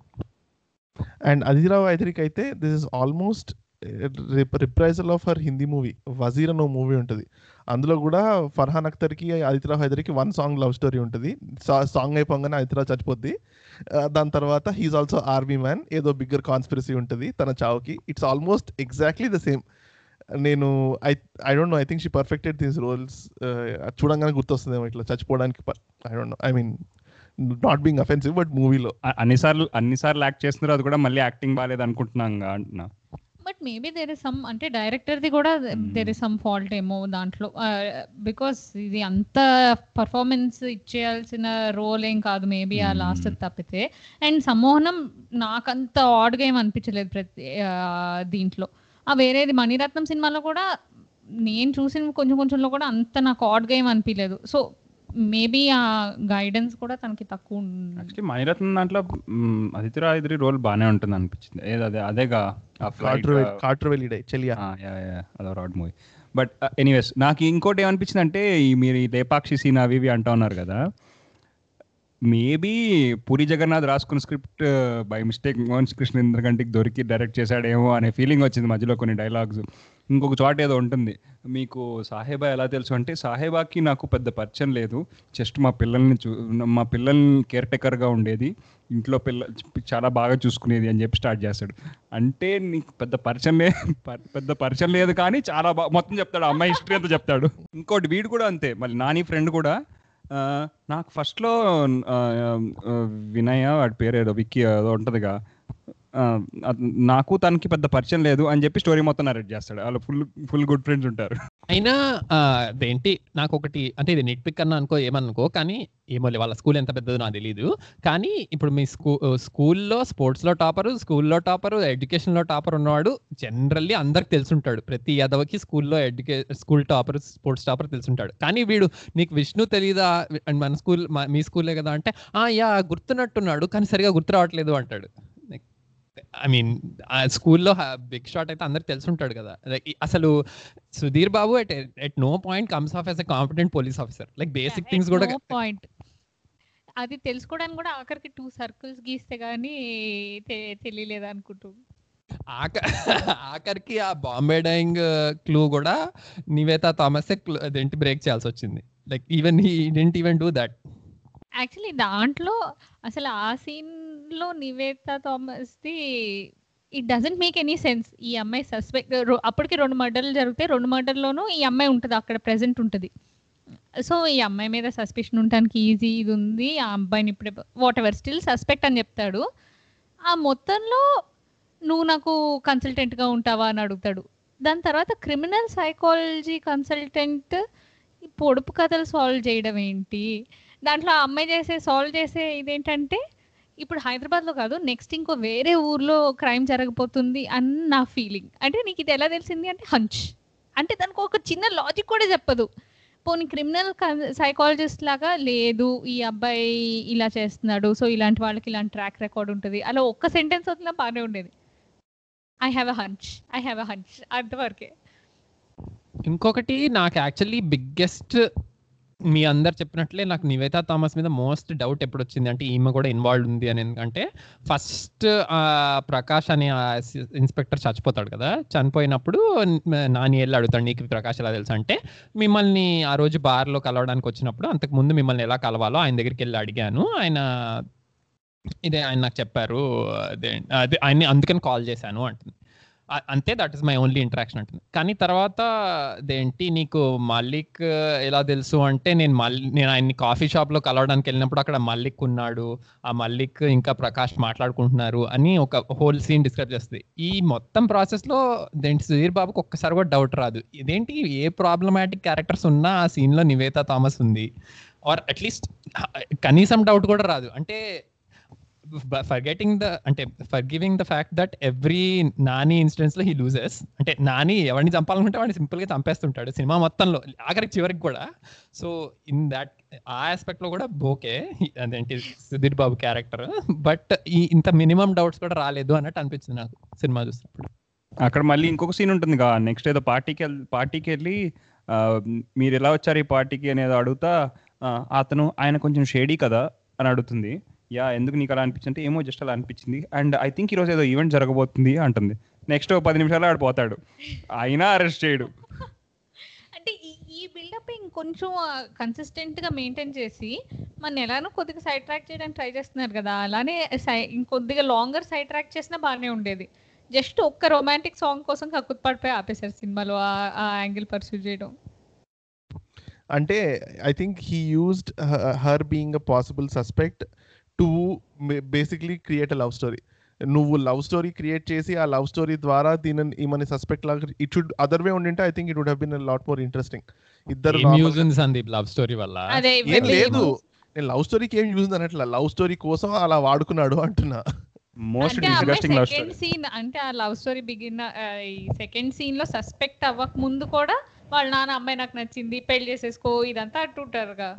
అండ్ అదిరావ్ ఐదరికి అయితే this is almost reprisal of her Hindi movie Wazir అని మూవీ ఉంటుంది అందులో కూడా ఫర్హాన్ అఖ్తర్కి ఆదిత్యరావు హైదరికి వన్ సాంగ్ లవ్ స్టోరీ ఉంటుంది సాంగ్ అయిపోగానే ఆదిత్యరావు చచ్చిపోద్ది ఆ, దాని తర్వాత హీఈస్ ఆల్సో ఆర్మీ మ్యాన్ ఏదో బిగ్గర్ కాన్స్పిరసీ ఉంటుంది తన చావుకి it's almost exactly the same నేను I I don't know I think she perfected these roles చూడంగానే గుర్తొస్తుందేమో ఇట్లా చచ్చిపోవడానికి I don't know I mean not being offensive but మూవీలో అ- అన్నిసార్లు అన్నిసార్లు యాక్ట్ చేస్తున్నారు అది కూడా మళ్ళీ యాక్టింగ్ బాగాలేదు అనుకుంటున్నాం అంటున్నా but maybe there is some అంటే డైరెక్టర్ ది కూడా దేర్ ఇస్ సమ్ ఫాల్ట్ ఏమో దాంట్లో బికాస్ ఇది అంత పర్ఫార్మెన్స్ ఇచ్చేయాల్సిన రోల్ ఏం కాదు మేబీ ఆ Hmm. లాస్ట్ తప్పితే అండ్ సమ్మోహనం నాకంత ఆడ్గా ఏం అనిపించలేదు ప్రతి ఆ, దీంట్లో ఆ వేరేది మణిరత్నం సినిమాలో కూడా నేను చూసిన కొంచెం కొంచెంలో కూడా అంత నాకు ఆడ్గా ఏం అనిపించలేదు సో మేబీ ఆ గైడెన్స్ కూడా తనకి తక్కువ ఉంది. యాక్చువల్లీ మణిరత్నం దాంట్లో మ్, అదితిరా ఇద్దరి రోల్ బాగానే ఉంటుంది అనిపించింది ఏది అదే అదేగా ఆ flight, ఆ, కార్టర్ వెలిడే చెలియా ఆ, యా, యా, అదో రాడ్ మూవీ బట్ ఎనీవేస్ నాకు ఇంకోటి ఏమనిపించింది అంటే ఈ మీరు ఈ లేపాక్షి సీన్ అవి ఇవి అంటా ఉన్నారు కదా మేబీ పూరి జగన్నాథ్ రాసుకున్న script by mistake Mohan Krishna ఇంద్రగంటికి దొరికి డైరెక్ట్ చేశాడేమో అనే ఫీలింగ్ వచ్చింది మధ్యలో కొన్ని డైలాగ్స్ ఇంకొక చోట ఏదో ఉంటుంది మీకు సాహేబా ఎలా తెలుసు అంటే సాహేబాకి నాకు పెద్ద పరిచయం లేదు జస్ట్ మా పిల్లల్ని చూ మా పిల్లల్ని కేర్ టేకర్గా ఉండేది ఇంట్లో పిల్ల చాలా బాగా చూసుకునేది అని చెప్పి స్టార్ట్ చేస్తాడు అంటే నీకు పెద్ద పరిచయం లేదు పెద్ద పరిచయం లేదు కానీ చాలా బాగా మొత్తం చెప్తాడు ఆ అమ్మాయి హిస్టరీ అంతా చెప్తాడు ఇంకోటి వీడు కూడా అంతే మళ్ళీ నాని ఫ్రెండ్ కూడా ఆ, నాకు ఫస్ట్లో వినయ వాడి పేరు ఏదో విక్కీ ఏదో ఉంటుందిగా ఆ, అత్- నాకు తనకి పెద్ద పరిచయం లేదు అని చెప్పి స్టోరీ మొత్తం నరేట్ చేస్తాడు వాళ్ళు ఫుల్ ఫుల్ గుడ్ ఫ్రెండ్స్ ఉంటారు అయినా ఆ, అదేంటి నాకు ఒకటి అంటే ఇది నెట్ పిక్ అన్న అనుకో ఏమనుకో కానీ ఏమో వాళ్ళ స్కూల్ ఎంత పెద్దదో నాకు తెలియదు కానీ ఇప్పుడు మీ స్కూ స్కూల్లో స్పోర్ట్స్లో టాపరు స్కూల్లో టాపరు ఎడ్యుకేషన్లో టాపర్ ఉన్నవాడు జనరల్లీ అందరికి తెలుసుంటాడు ప్రతి యాదవకి స్కూల్లో ఎడ్యుకే స్కూల్ టాపర్ స్పోర్ట్స్ టాపర్ తెలుసుంటాడు కానీ వీడు నీకు విష్ణు తెలియదా అండ్ మన స్కూల్ మీ స్కూలే కదా అంటే ఆ యా గుర్తున్నట్టున్నాడు కానీ సరిగా గుర్తు రావట్లేదు అంటాడు ఐ మీన్ ఆ స్కూల్లో బిగ్ షాట్ అయితే అందరికి తెలుసుంటాడు కదా Like, ఈ- అసలు Sudheer Babu at at no point comes off as a competent police officer like basic things కూడా పాయింట్ అది తెలుసుకోవడానికి కూడా ఆఖరికి టూ సర్కిల్స్ గీస్తే గానీ తె- తెలియలేదు అనుకుంటూ ఆక ఆఖరికి ఆ బాంబే డైయింగ్ క్లూ కూడా నివేతా థామస్ అదేంటి బ్రేక్ చేయాల్సి వచ్చింది like even he didn't even do that actually దాంట్లో అసలు ఆ సీన్ లో నివేత థామస్ ది it doesn't make any sense ఈ అమ్మాయి సస్పెక్ట్ అప్పటికి రెండు మర్డర్లు జరిగితే రెండు మర్డర్లోనూ ఈ అమ్మాయి ఉంటుంది అక్కడ ప్రెసెంట్ ఉంటుంది సో ఈ అమ్మాయి మీద సస్పెషన్ ఉండడానికి ఈజీ ఇది ఉంది ఆ అబ్బాయిని ఇప్పుడే వాట్ ఎవర్ స్టిల్ సస్పెక్ట్ అని చెప్తాడు ఆ మొత్తంలో నువ్వు నాకు కన్సల్టెంట్గా ఉంటావా అని అడుగుతాడు దాని తర్వాత క్రిమినల్ సైకాలజీ కన్సల్టెంట్ ఈ పొడుపు కథలు సాల్వ్ చేయడం ఏంటి దాంట్లో ఆ అమ్మాయి చేసే సాల్వ్ చేసే ఇదేంటంటే ఇప్పుడు హైదరాబాద్లో కాదు నెక్స్ట్ ఇంకో వేరే ఊర్లో క్రైమ్ జరగబోతుంది అని నా ఫీలింగ్ అంటే నీకు ఇది ఎలా తెలిసింది అంటే హంచ్ అంటే దానికి ఒక చిన్న లాజిక్ కూడా చెప్పదు పోనీ క్రిమినల్ సైకాలజిస్ట్ లాగా లేదు ఈ అబ్బాయి ఇలా చేస్తున్నాడు సో ఇలాంటి వాళ్ళకి ఇలాంటి ట్రాక్ రికార్డ్ ఉంటుంది అలా ఒక్క సెంటెన్స్ వదిలినా బాగానే ఉండేది I have a hunch I have a hunch అంతవరకే ఇంకొకటి నాకు యాక్చువల్లీ బిగ్గెస్ట్ మీ అందరు చెప్పినట్లే నాకు నివేతా థామస్ మీద మోస్ట్ డౌట్ ఎప్పుడు వచ్చింది అంటే ఈమె కూడా ఇన్వాల్వ్ ఉంది అని ఎందుకంటే ఫస్ట్ ప్రకాష్ అనే ఇన్స్పెక్టర్ చచ్చిపోతాడు కదా చనిపోయినప్పుడు నాని వెళ్ళి అడుగుతాడు నీకు ఈ ప్రకాష్ ఎలా తెలుసు అంటే మిమ్మల్ని ఆ రోజు బార్లో కలవడానికి వచ్చినప్పుడు అంతకు ముందు మిమ్మల్ని ఎలా కలవాలో ఆయన దగ్గరికి వెళ్ళి అడిగాను ఆయన ఇదే ఆయన నాకు చెప్పారు అదే అదే ఆయన్ని అందుకని కాల్ చేశాను అంటుంది అ- అంతే that is my only interaction అంటుంది కానీ తర్వాత అదేంటి నీకు మల్లిక్ ఎలా తెలుసు అంటే నేను మళ్ళీ నేను ఆయన్ని కాఫీ షాప్లో కలవడానికి వెళ్ళినప్పుడు అక్కడ మల్లిక్ ఉన్నాడు ఆ మల్లిక్ ఇంకా ప్రకాష్ మాట్లాడుకుంటున్నారు అని ఒక హోల్ సీన్ డిస్క్రైబ్ చేస్తుంది ఈ మొత్తం ప్రాసెస్లో దేంటి సుధీర్ బాబుకి ఒక్కసారి కూడా డౌట్ రాదు ఇదేంటి ఏ ప్రాబ్లమాటిక్ క్యారెక్టర్స్ ఉన్నా ఆ సీన్లో నివేతా థామస్ ఉంది ఆర్ అట్లీస్ట్ కనీసం డౌట్ కూడా రాదు అంటే ఫర్గెటింగ్ ద అంటే for giving the fact that every Nani incidents లో హీ లూజెస్ అంటే నాని ఎవరిని చంపాలనుకుంటే వాడిని సింపుల్ గా చంపేస్తుంటాడు సినిమా మొత్తంలో ఆఖరికి చివరికి కూడా సో ఇన్ దట్ ఆ ఆస్పెక్ట్ లో కూడా బోకే అదేంటి సుధీర్ బాబు క్యారెక్టర్ బట్ ఈ ఇంత మినిమం డౌట్స్ కూడా రాలేదు అన్నట్టు అనిపించింది నాకు సినిమా చూసినప్పుడు అక్కడ మళ్ళీ ఇంకొక సీన్ ఉంటుంది కదా నెక్స్ట్ ఏదో పార్టీకి వెళ్ళి పార్టీకి వెళ్ళి ఆ, మీరు ఎలా వచ్చారు ఈ పార్టీకి అనేది అడుగుతా ఆ, అతను ఆయన కొంచెం షేడీ కదా అని అడుగుతుంది యా ఎందుకు నీకు అలా అనిపించింది అంటే ఏమో జస్ట్ అలా అనిపించింది అండ్ ఐ థింక్ ఈరోజు ఏదో ఈవెంట్ జరగబోతుంది అంటుంది నెక్స్ట్ పది నిమిషాలు ఆడు పోతాడు అయినా అరెస్ట్ చేయడు అంటే ఈ ఈ బిల్డప్ ఇంకొంచెం కన్సిస్టెంట్ గా మెయింటైన్ చేసి మన ఎలానో కొద్దిగా సైడ్ ట్రాక్ చేయడానికి ట్రై చేస్తున్నారు కదా అలానే సై ఇంకొద్దిగా లాంగర్ సైడ్ ట్రాక్ చేసినా బాగానే ఉండేది జస్ట్ ఒక్క రొమాంటిక్ సాంగ్ కోసం కక్కుత్పాడిపోయి ఆపేశారు సినిమాలో ఆ- ఆ యాంగిల్ పర్సూ చేయడం అంటే I think he used her being a possible suspect to basically create a love story నువ్వు లవ్ స్టోరీ క్రియేట్ చేసి ఆ లవ్ స్టోరీ ద్వారా దీనిని ఈమెని సస్పెక్ట్ లాగా ఇట్ షుడ్ అదర్ వే ఉండింటే I think it would have been lot more interesting ఇద్దరు normal- use ఉంది సందీప్ లవ్ స్టోరీ వల్ల అదే ఏం లేదు నేను లవ్ స్టోరీకి ఏం యూజ్ అనట్లా లవ్ స్టోరీ కోసం అలా వాడుకున్నాడు అంటున్నా మోస్ట్ అంటే disgusting love second story scene అంటే ఆ లవ్ స్టోరీ బిగిన్ ఈ సెకండ్ సీన్ లో సస్పెక్ట్ అవ్వక ముందు కూడా వాళ్ళ నాన్న అమ్మాయి నాకు నచ్చింది పెళ్లి చేసేసుకో ఇదంతా అంటుంటారుగా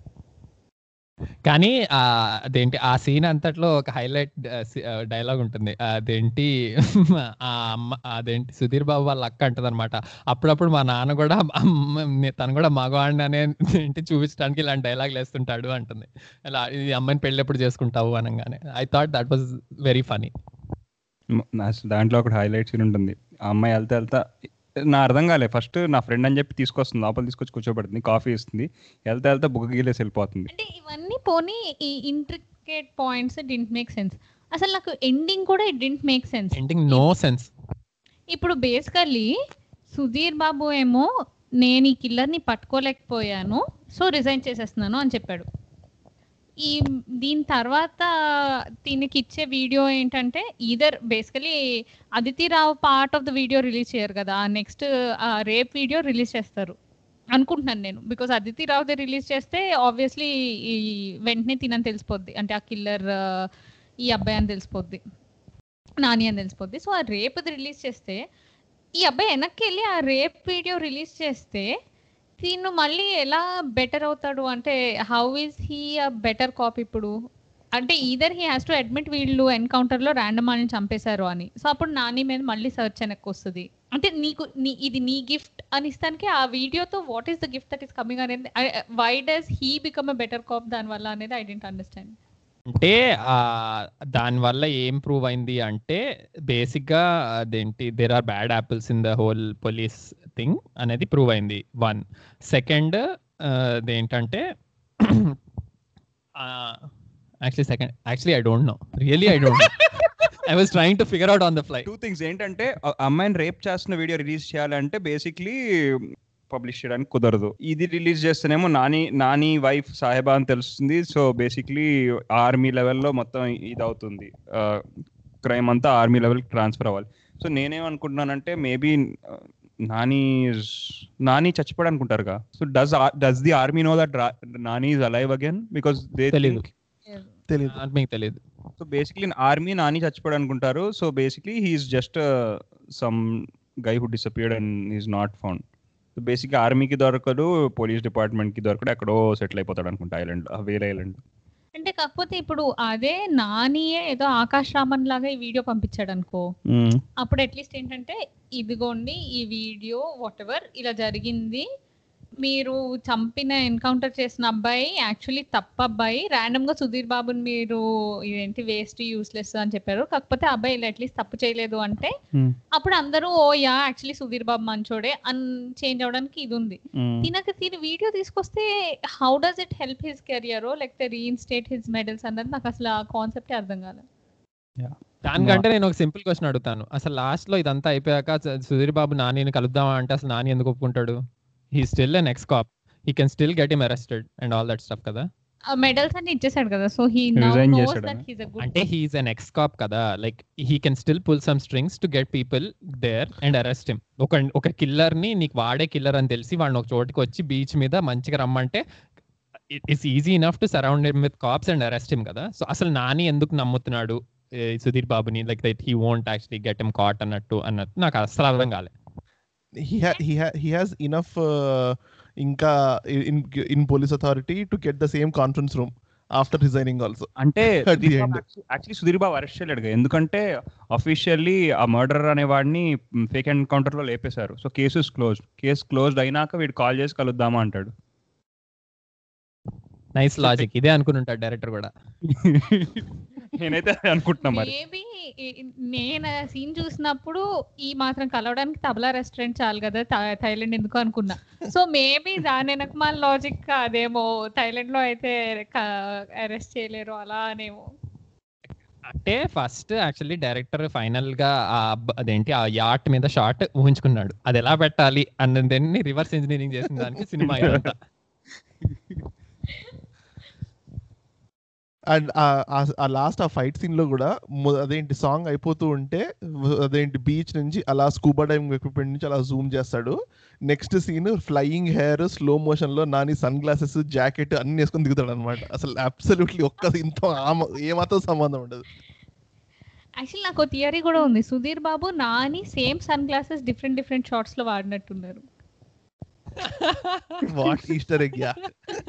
కానీ ఆ అదేంటి ఆ సీన్ అంతట్లో ఒక హైలైట్ డైలాగ్ ఉంటుంది అదేంటి ఆ అమ్మ అదేంటి సుధీర్ బాబు వాళ్ళ అక్క అంటది అనమాట అప్పుడప్పుడు మా నాన్న కూడా అమ్మ- నే- తను కూడా మగవాడిని అనే ఏంటి చూపించడానికి ఇలాంటి డైలాగ్ వేస్తుంటాడు అంటుంది ఇలా ఈ అమ్మాయిని పెళ్ళి ఎప్పుడు చేసుకుంటావు అనగానే I thought that was very funny అసలు దాంట్లో ఒకటి హైలైట్ సీన్ ఉంటుంది ఆ అమ్మాయి వెళ్తా వెళ్తా నా అర్థం కాలే ఫస్ట్ నా ఫ్రెండ్ అని చెప్పి తీసుకొస్తుంది లోపల తీసుకొచ్చి కూర్చోబెడుతుంది కాఫీ ఇస్తుంది వెళ్తా వెళ్తా బుగ్గ గీలేసి వెళ్ళిపోతుంది అంటే ఇవన్నీ పోనీ ఈ intricate points didn't make sense అసలు నాకు ఎండింగ్ కూడా it didn't make sense ending no sense ఇప్పుడు బేసికల్లీ సుధీర్ బాబు ఏమో నేను ఈ కిల్లర్ని పట్టుకోలేకపోయాను సో రిజైన్ చేసేస్తున్నాను అని చెప్పాడు ఈ దీని తర్వాత దీనికి ఇచ్చే వీడియో ఏంటంటే either basically Aditi Rao part of the video release చేయరు కదా నెక్స్ట్ రేప్ వీడియో రిలీజ్ చేస్తారు అనుకుంటున్నాను నేను బికాస్ అదితి రావుది రిలీజ్ చేస్తే ఆబ్వియస్లీ ఈ వెంటనే తినని తెలిసిపోద్ది అంటే ఆ కిల్లర్ ఈ అబ్బాయి అని తెలిసిపోద్ది నాని అని తెలిసిపోద్ది సో ఆ రేపుది రిలీజ్ చేస్తే ఈ అబ్బాయి వెనక్కి వెళ్ళి ఆ రేప్ వీడియో రిలీజ్ చేస్తే దీన్ని మళ్ళీ ఎలా బెటర్ అవుతాడు అంటే how is he a better cop ఇప్పుడు అంటే either he has to admit వీళ్ళు ఎన్కౌంటర్ లో ర్యాండమ్ అని చంపేశారు అని సో అప్పుడు నాని మీద మళ్ళీ సర్చ్ వెనక్కి వస్తుంది అంటే నీకు నీ ఇది నీ గిఫ్ట్ అని ఇస్తానికి ఆ వీడియోతో what is the gift that is coming అనేది why does he become a better cop దాని వల్ల అనేది ఐ డెంట్ అండర్స్టాండ్ అంటే ఆ, దానివల్ల ఏం ప్రూవ్ అయింది అంటే బేసిక్ గా అదేంటి there are bad apples in the whole police thing అనేది ప్రూవ్ అయింది వన్ సెకండ్ అదేంటంటే actually second actually I don't know really I don't know I was trying to figure out on the fly two things ఏంటంటే ఆ అమ్మాయిని rape చేస్తున్న video release చేయాలంటే basically publish చేయడానికి కుదరదు ఇది రిలీజ్ చేస్తేనేమో నాని నాని వైఫ్ సాహెబా అని తెలుస్తుంది సో బేసిక్లీ ఆర్మీ లెవెల్లో మొత్తం ఇది అవుతుంది క్రైమ్ అంతా ఆర్మీ లెవెల్కి ట్రాన్స్ఫర్ అవ్వాలి సో నేనేమనుకుంటున్నానంటే మేబీ నాని is- నాని చచ్చిపోయాడు అనుకుంటారుగా so does does the army know that Nani is alive again because they తెలీదు. తెలియదు మీకు తెలియదు సో బేసిక్లీ ఆర్మీ నాని చచ్చిపోయాడు అనుకుంటారు so basically he is just some guy who disappeared and is not found so బేసిక్గా ఆర్మీకి దొరకదు పోలీస్ డిపార్ట్మెంట్ కి దొరకడు ఎక్కడో సెటిల్ అయిపోతాడు అనుకుంటా ఐలాండ్ వేరే ఐలాండ్ అంటే కాకపోతే ఇప్పుడు అదే నానియే ఏదో ఆకాశ్ రామన్ లాగా ఈ వీడియో పంపించాడు అనుకో అప్పుడు అట్లీస్ట్ ఏంటంటే ఇదిగోండి ఈ వీడియో వాట్ ఎవర్ ఇలా జరిగింది మీరు చంపిన ఎన్కౌంటర్ చేసిన అబ్బాయి యాక్చువల్లీ తప్ప అబ్బాయి ర్యాండమ్ గా సుధీర్ బాబుని మీరు ఇదేంటి వేస్ట్ యూస్లెస్ అని చెప్పారు కాకపోతే ఆ అబ్బాయి ఇలా అట్లీస్ట్ తప్పు చేయలేదు అంటే అప్పుడు అందరూ oh yeah actually Sudheer Babu మంచోడే అని చేంజ్ అవడానికి ఇది ఉంది తినక తిని వీడియో తీసుకొస్తే how does it help his career లేకపోతే రీఇన్స్టేట్ హిస్ మెడల్స్ అన్నది నాకు అసలు ఆ కాన్సెప్టే అర్థం కాలేదు దానికంటే నేను ఒక సింపుల్ క్వశ్చన్ అడుగుతాను అసలు లాస్ట్ లో ఇదంతా అయిపోయాక స- సుధీర్ బాబు నానిని కలుద్దామా అంటే అసలు నాని ఎందుకు ఒప్పుకుంటాడు he still an ex cop he can still get him arrested and all that stuff కదా ఆ మెడల్స్ అన్ని ఇచ్చేసాడు కదా సో హీ Resign నోస్ చేశాడా? దట్ హీస్ అ గుడ్ అంటే హీఈస్ ఎన్ ఎక్స్ కాప్ కదా like he can still pull some strings to get people there and arrest him ఒక ఒక కిల్లర్ ని నీకు వాడే కిల్లర్ అని తెలిసి వాడిని ఒక చోటుకి వచ్చి బీచ్ మీద మంచిగా రమ్మంటే it's easy enough to surround him with cops and arrest him కదా సో అసలు నాని ఎందుకు నమ్ముతున్నాడు ఏ, సుధీర్ బాబుని like that he won't actually get him caught అన్నట్టు అన్నట్టు నాకు అసలు అర్థం కాలే he ha- he ha- he has enough uh, ఇంకా in in police authority to get the same conference room after resigning also అంటే At the end. Actually Sudheer Babu arrest చేయలేడు ఎందుకంటే అఫీషియల్లీ ఆ మర్డర్ అనే వాడిని ఫేక్ ఎన్కౌంటర్ లో లేపేశారు సో కేసు ఇస్ క్లోజ్ కేసు క్లోజ్డ్ అయినాక వీడు కాల్ చేసి కలుద్దామా అంటాడు నైస్ లాజిక్ ఇదే అనుకుని ఉంటాడు డైరెక్టర్ కూడా నేనైతే అదే అనుకుంటున్నా మరి మేబీ నేను సీన్ చూసినప్పుడు ఈ మాత్రం కలవడానికి తబలా రెస్టారెంట్ చాలు కదా థా- థైలాండ్ ఎందుకు అనుకున్నా సో మేబీ దాని వెనకమాల లాజిక్ అదేమో థైలాండ్ లో అయితే అరెస్ట్ చేయలేరు అలా అనేమో అంటే ఫస్ట్ యాక్చువల్లీ డైరెక్టర్ ఫైనల్ గా ఆ అబ్బ- అదేంటి ఆ యాట్ మీద షాట్ ఊహించుకున్నాడు అది ఎలా పెట్టాలి అన్నదాన్ని రివర్స్ ఇంజనీరింగ్ చేసిన దానికి సినిమా ఇదంతా అండ్ ఆ లాస్ట్ ఆ ఫైట్ సీన్ లో కూడా మొ- అదేంటి సాంగ్ అయిపోతూ ఉంటే వ- అదేంటి బీచ్ నుంచి అలా స్కూబా డైవింగ్ ఎక్విప్మెంట్ నుంచి అలా జూమ్ చేస్తాడు next scene flying hair slow motion లో నాని సన్ గ్లాసెస్ జాకెట్ అన్ని వేసుకొని దిగుతాడు అనమాట అసలు అబ్సల్యూట్లీ ఒక్క ఇంత ఆమ- ఏమాత్రం సంబంధం ఉండదు యాక్చువల్లీ నాకు థియరీ కూడా ఉంది Sudheer Babu Nani same sunglasses different different shorts లో వాడినట్టున్నారు what Easter egg yeah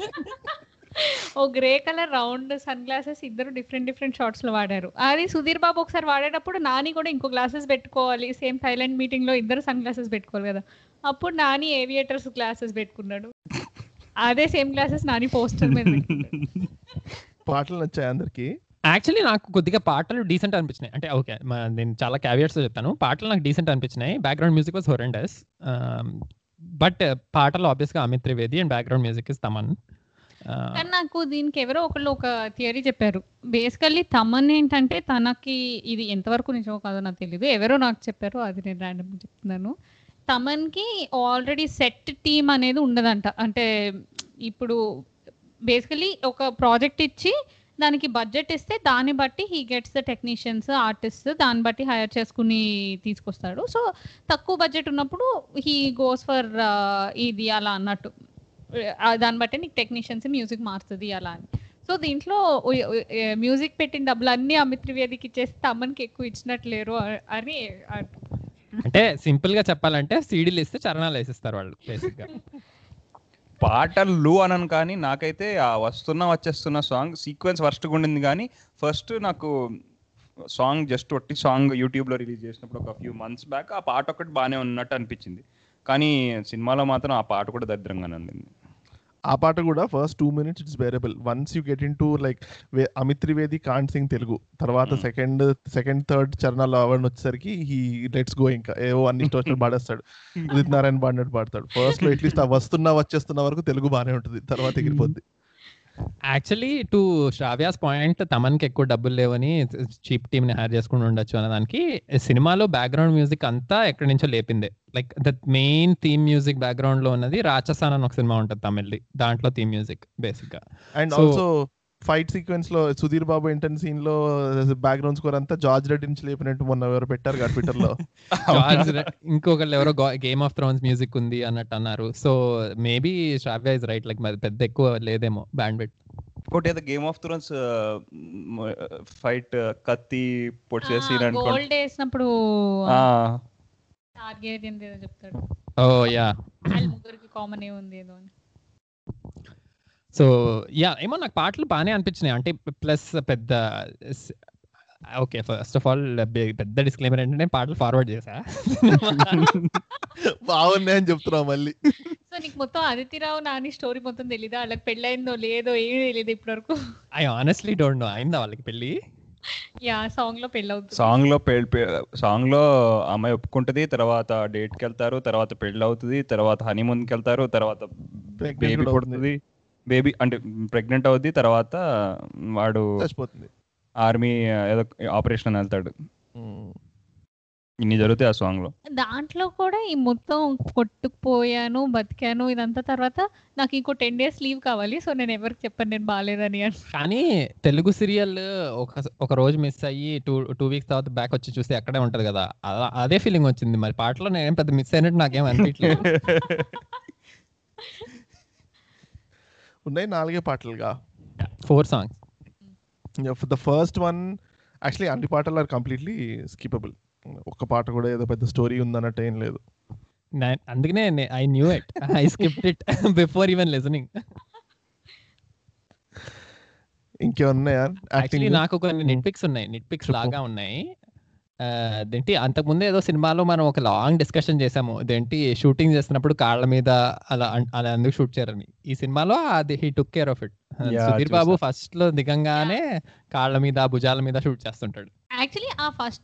oh grey colour round sunglasses ఇద్దరు డిఫరెంట్ డిఫరెంట్ షార్ట్స్ లో వాడారు అది సుధీర్ బాబు ఒకసారి వాడేటప్పుడు నాని కూడా ఇంకో గ్లాసెస్ పెట్టుకోవాలి సేమ్ థైలాండ్ మీటింగ్ లో ఇద్దరు సన్ గ్లాసెస్ పెట్టుకోవాలి కదా అప్పుడు నాని ఏవియేటర్స్ గ్లాసెస్ పెట్టుకున్నాడు అదే సేమ్ గ్లాసెస్ నాని పోస్టర్ మీద పెట్టుకున్నాడు. పాటలు నచ్చాయి అందరికి యాక్చువల్లీ నాకు కొద్దిగా పాటలు డీసెంట్ అనిపించినాయి అంటే ఓకే నేను చాలా క్యావియర్స్ చెప్తాను పాటలు నాకు డీసెంట్ అనిపించినాయి background music was horrendous but పాటలు ఆబ్వియస్గా Amit Trivedi and background music is Thaman కానీ నాకు దీనికి ఎవరో ఒకళ్ళు ఒక థియరీ చెప్పారు బేసికల్లీ తమన్ ఏంటంటే తనకి ఇది ఎంతవరకు నిజమో కాదో నాకు తెలియదు ఎవరో నాకు చెప్పారు అది నేను ర్యాండమ్ చెప్తున్నాను తమన్కి ఆల్రెడీ సెట్ టీమ్ అనేది ఉండదంట అంటే ఇప్పుడు బేసికలీ ఒక ప్రాజెక్ట్ ఇచ్చి దానికి బడ్జెట్ ఇస్తే దాన్ని బట్టి he gets the technicians artist దాన్ని బట్టి హైర్ చేసుకుని తీసుకొస్తాడు సో తక్కువ బడ్జెట్ ఉన్నప్పుడు హీ గోస్ ఫర్ ఇది అలా అన్నట్టు ఆ, దాన్ని బట్టి నీకు టెక్నీషియన్స్ మ్యూజిక్ మారుతుంది అలా అని సో దీంట్లో మ్యూజిక్ పెట్టిన డబ్బులు అన్ని అమిత్ త్రివేదికి ఇచ్చేసి తమ్మనికి ఎక్కువ ఇచ్చినట్లేరు అ- అని అంట. అంటే సింపుల్ గా చెప్పాలంటే సీడీలు ఇస్తే చరణాలు వేసిస్తారు వాళ్ళు బేసిక్ గా పాటలు అనను కానీ నాకైతే ఆ వస్తున్న వచ్చేస్తున్న సాంగ్ సీక్వెన్స్ వర్స్ట్ ఉండింది కానీ ఫస్ట్ నాకు సాంగ్ జస్ట్ ఒట్టి సాంగ్ యూట్యూబ్లో రిలీజ్ చేసినప్పుడు ఒక ఫ్యూ మంత్స్ బ్యాక్ ఆ పాట ఒకటి బాగానే ఉన్నట్టు అనిపించింది కానీ సినిమాలో మాత్రం ఆ పాట కూడా దరిద్రంగానే ఉంది ఆ పాట కూడా first two minutes it's bearable once you get into like Amit Trivedi can't sing Telugu తర్వాత Hmm. సెకండ్ సెకండ్ థర్డ్ చరణాలు అవన్నీ వచ్చేసరికి హీ లెట్స్ గో ఇంకా ఏవో అన్ని స్టోర్స్ పాడేస్తాడు ఉదిత్ నారాయణ పాడినట్టు పాడతాడు ఫస్ట్ లో అట్లీస్ట్ ఆ వస్తున్నా వచ్చేస్తున్న వరకు తెలుగు బాగానే ఉంటుంది తర్వాత ఎగిరిపోద్ది యాక్చువల్లీ టు శ్రావ్యాస్ పాయింట్ తమన్కి ఎక్కువ డబ్బులు లేవని చీప్ టీమ్ ని హైర్ చేసుకుని ఉండొచ్చు అనే దానికి సినిమాలో బ్యాక్గ్రౌండ్ మ్యూజిక్ అంతా ఎక్కడి నుంచో లేపిందే like the main theme music background లో ఉన్నది రాచసాన్ అని ఒక సినిమా ఉంటుంది తమిళ్ది దాంట్లో థీమ్ మ్యూజిక్ బేసిక్ గా and So- also fight sequence లో సుధీర్ బాబు ఇంటర్న్ సీన్ లో బ్యాక్గ్రౌండ్ స్కోర్ అంతా జార్జ్ రెడ్డి నుంచి లేపినట్టు మొన్న ఎవరు పెట్టారు కదా ట్విట్టర్ లో జార్జ్ ఇంకొకళ్ళు ఎవరో గేమ్ ఆఫ్ థ్రోన్స్ మ్యూజిక్ ఉంది అన్నట్టు అన్నారు so maybe Shravya is right like మరి పెద్ద ఎక్కువ లేదేమో బ్యాండ్ బిట్ ఇంకోటి ఏదో గేమ్ ఆఫ్ థ్రోన్స్ ఫైట్ కత్తి పొడిచేసి ఆ, అనుకోండి గోల్డ్ వేసినప్పుడు ఆ, టార్గెట్ ఏదో చెప్తాడు ఓ యా వాళ్ళ ముగ్గురికి కామన్ ఏ ఉంది ఏదో అని సో యా ఏమో నాకు పాటలు బాగానే అనిపించినాయి అంటే ప్లస్ పెద్ద ఓకే ఫస్ట్ ఆఫ్ ఆల్ పెద్ద డిస్క్లైమర్ ఏంటంటే పాటలు ఫార్వర్డ్ చేసా బాగున్నాయని చెప్తున్నావు మళ్ళీ సో నీకు మొత్తం అదితిరావు నాని స్టోరీ మొత్తం తెలీదా వాళ్ళకి పెళ్ళైందో లేదో ఏమీ తెలియదు ఇప్పటి వరకు ఐ ఆనెస్ట్లీ డోంట్ నో అయిందా వాళ్ళకి పెళ్ళి యా సాంగ్ లో పెళ్ళి అవుతుంది సాంగ్ లో సాంగ్ లో అమ్మాయి ఒప్పుకుంటది తర్వాత డేట్ కి వెళ్తారు తర్వాత పెళ్లి అవుతుంది తర్వాత హనీమూన్ కి వెళ్తారు తర్వాత Pregnant బేబీ కూడా పుడుతుంది బేబీ అంటే ప్రెగ్నెంట్ అవుద్ది తర్వాత వాడు చచ్చిపోతుంది ఆర్మీ ఏదో ఆపరేషన్ అని వెళ్తాడు Hmm. ఇన్ని జరుగుతాయి ఆ సాంగ్ లో దాంట్లో కూడా ఈ మొత్తం కొట్టుకుపోయాను బతికాను ఇదంతా తర్వాత నాకు ఇంకో టెన్ డేస్ లీవ్ కావాలి సో నేను ఎవరికి చెప్పాను నేను బాగాలేదని అని కానీ తెలుగు సీరియల్ ఒక ఒక రోజు మిస్ అయ్యి టూ టూ వీక్స్ తర్వాత బ్యాక్ వచ్చి చూస్తే అక్కడే ఉంటది కదా అలా- అదే ఫీలింగ్ వచ్చింది మరి పాటలో నేను పెద్ద మిస్ అయినట్టు నాకేం అనిపించలేదు ఉన్నాయి నాలుగే పాటలుగా four songs the first one actually అన్ని పాటలు ఆర్ కంప్లీట్లీ స్కిపబుల్ ఒక్క పాట కూడా ఏదో పెద్ద స్టోరీ ఉందన్నట్టు ఏం లేదు అందుకనే I knew it I skipped it before even listening ఇంకేమున్నాయా యాక్చువల్లీ యాక్టింగ్ నాకు కొన్ని నిట్ పిక్స్ ఉన్నాయి నిట్ పిక్స్ చెప్పు. లాగా ఉన్నాయి ఆ, అదేంటి అంతకుముందు ఏదో సినిమాలో మనం ఒక లాంగ్ డిస్కషన్ చేసాము అదేంటి షూటింగ్ చేస్తున్నప్పుడు కాళ్ళ మీద అలా అన్- అలా ఎందుకు షూట్ చేయరని ఈ సినిమాలో అది he took care of it Yeah, Sudheer Babu చూసా. ఫస్ట్ లో దిగంగానే కాళ్ళ మీద భుజాల మీద షూట్ చేస్తుంటాడు యాక్చువల్లీ ఆ ఫస్ట్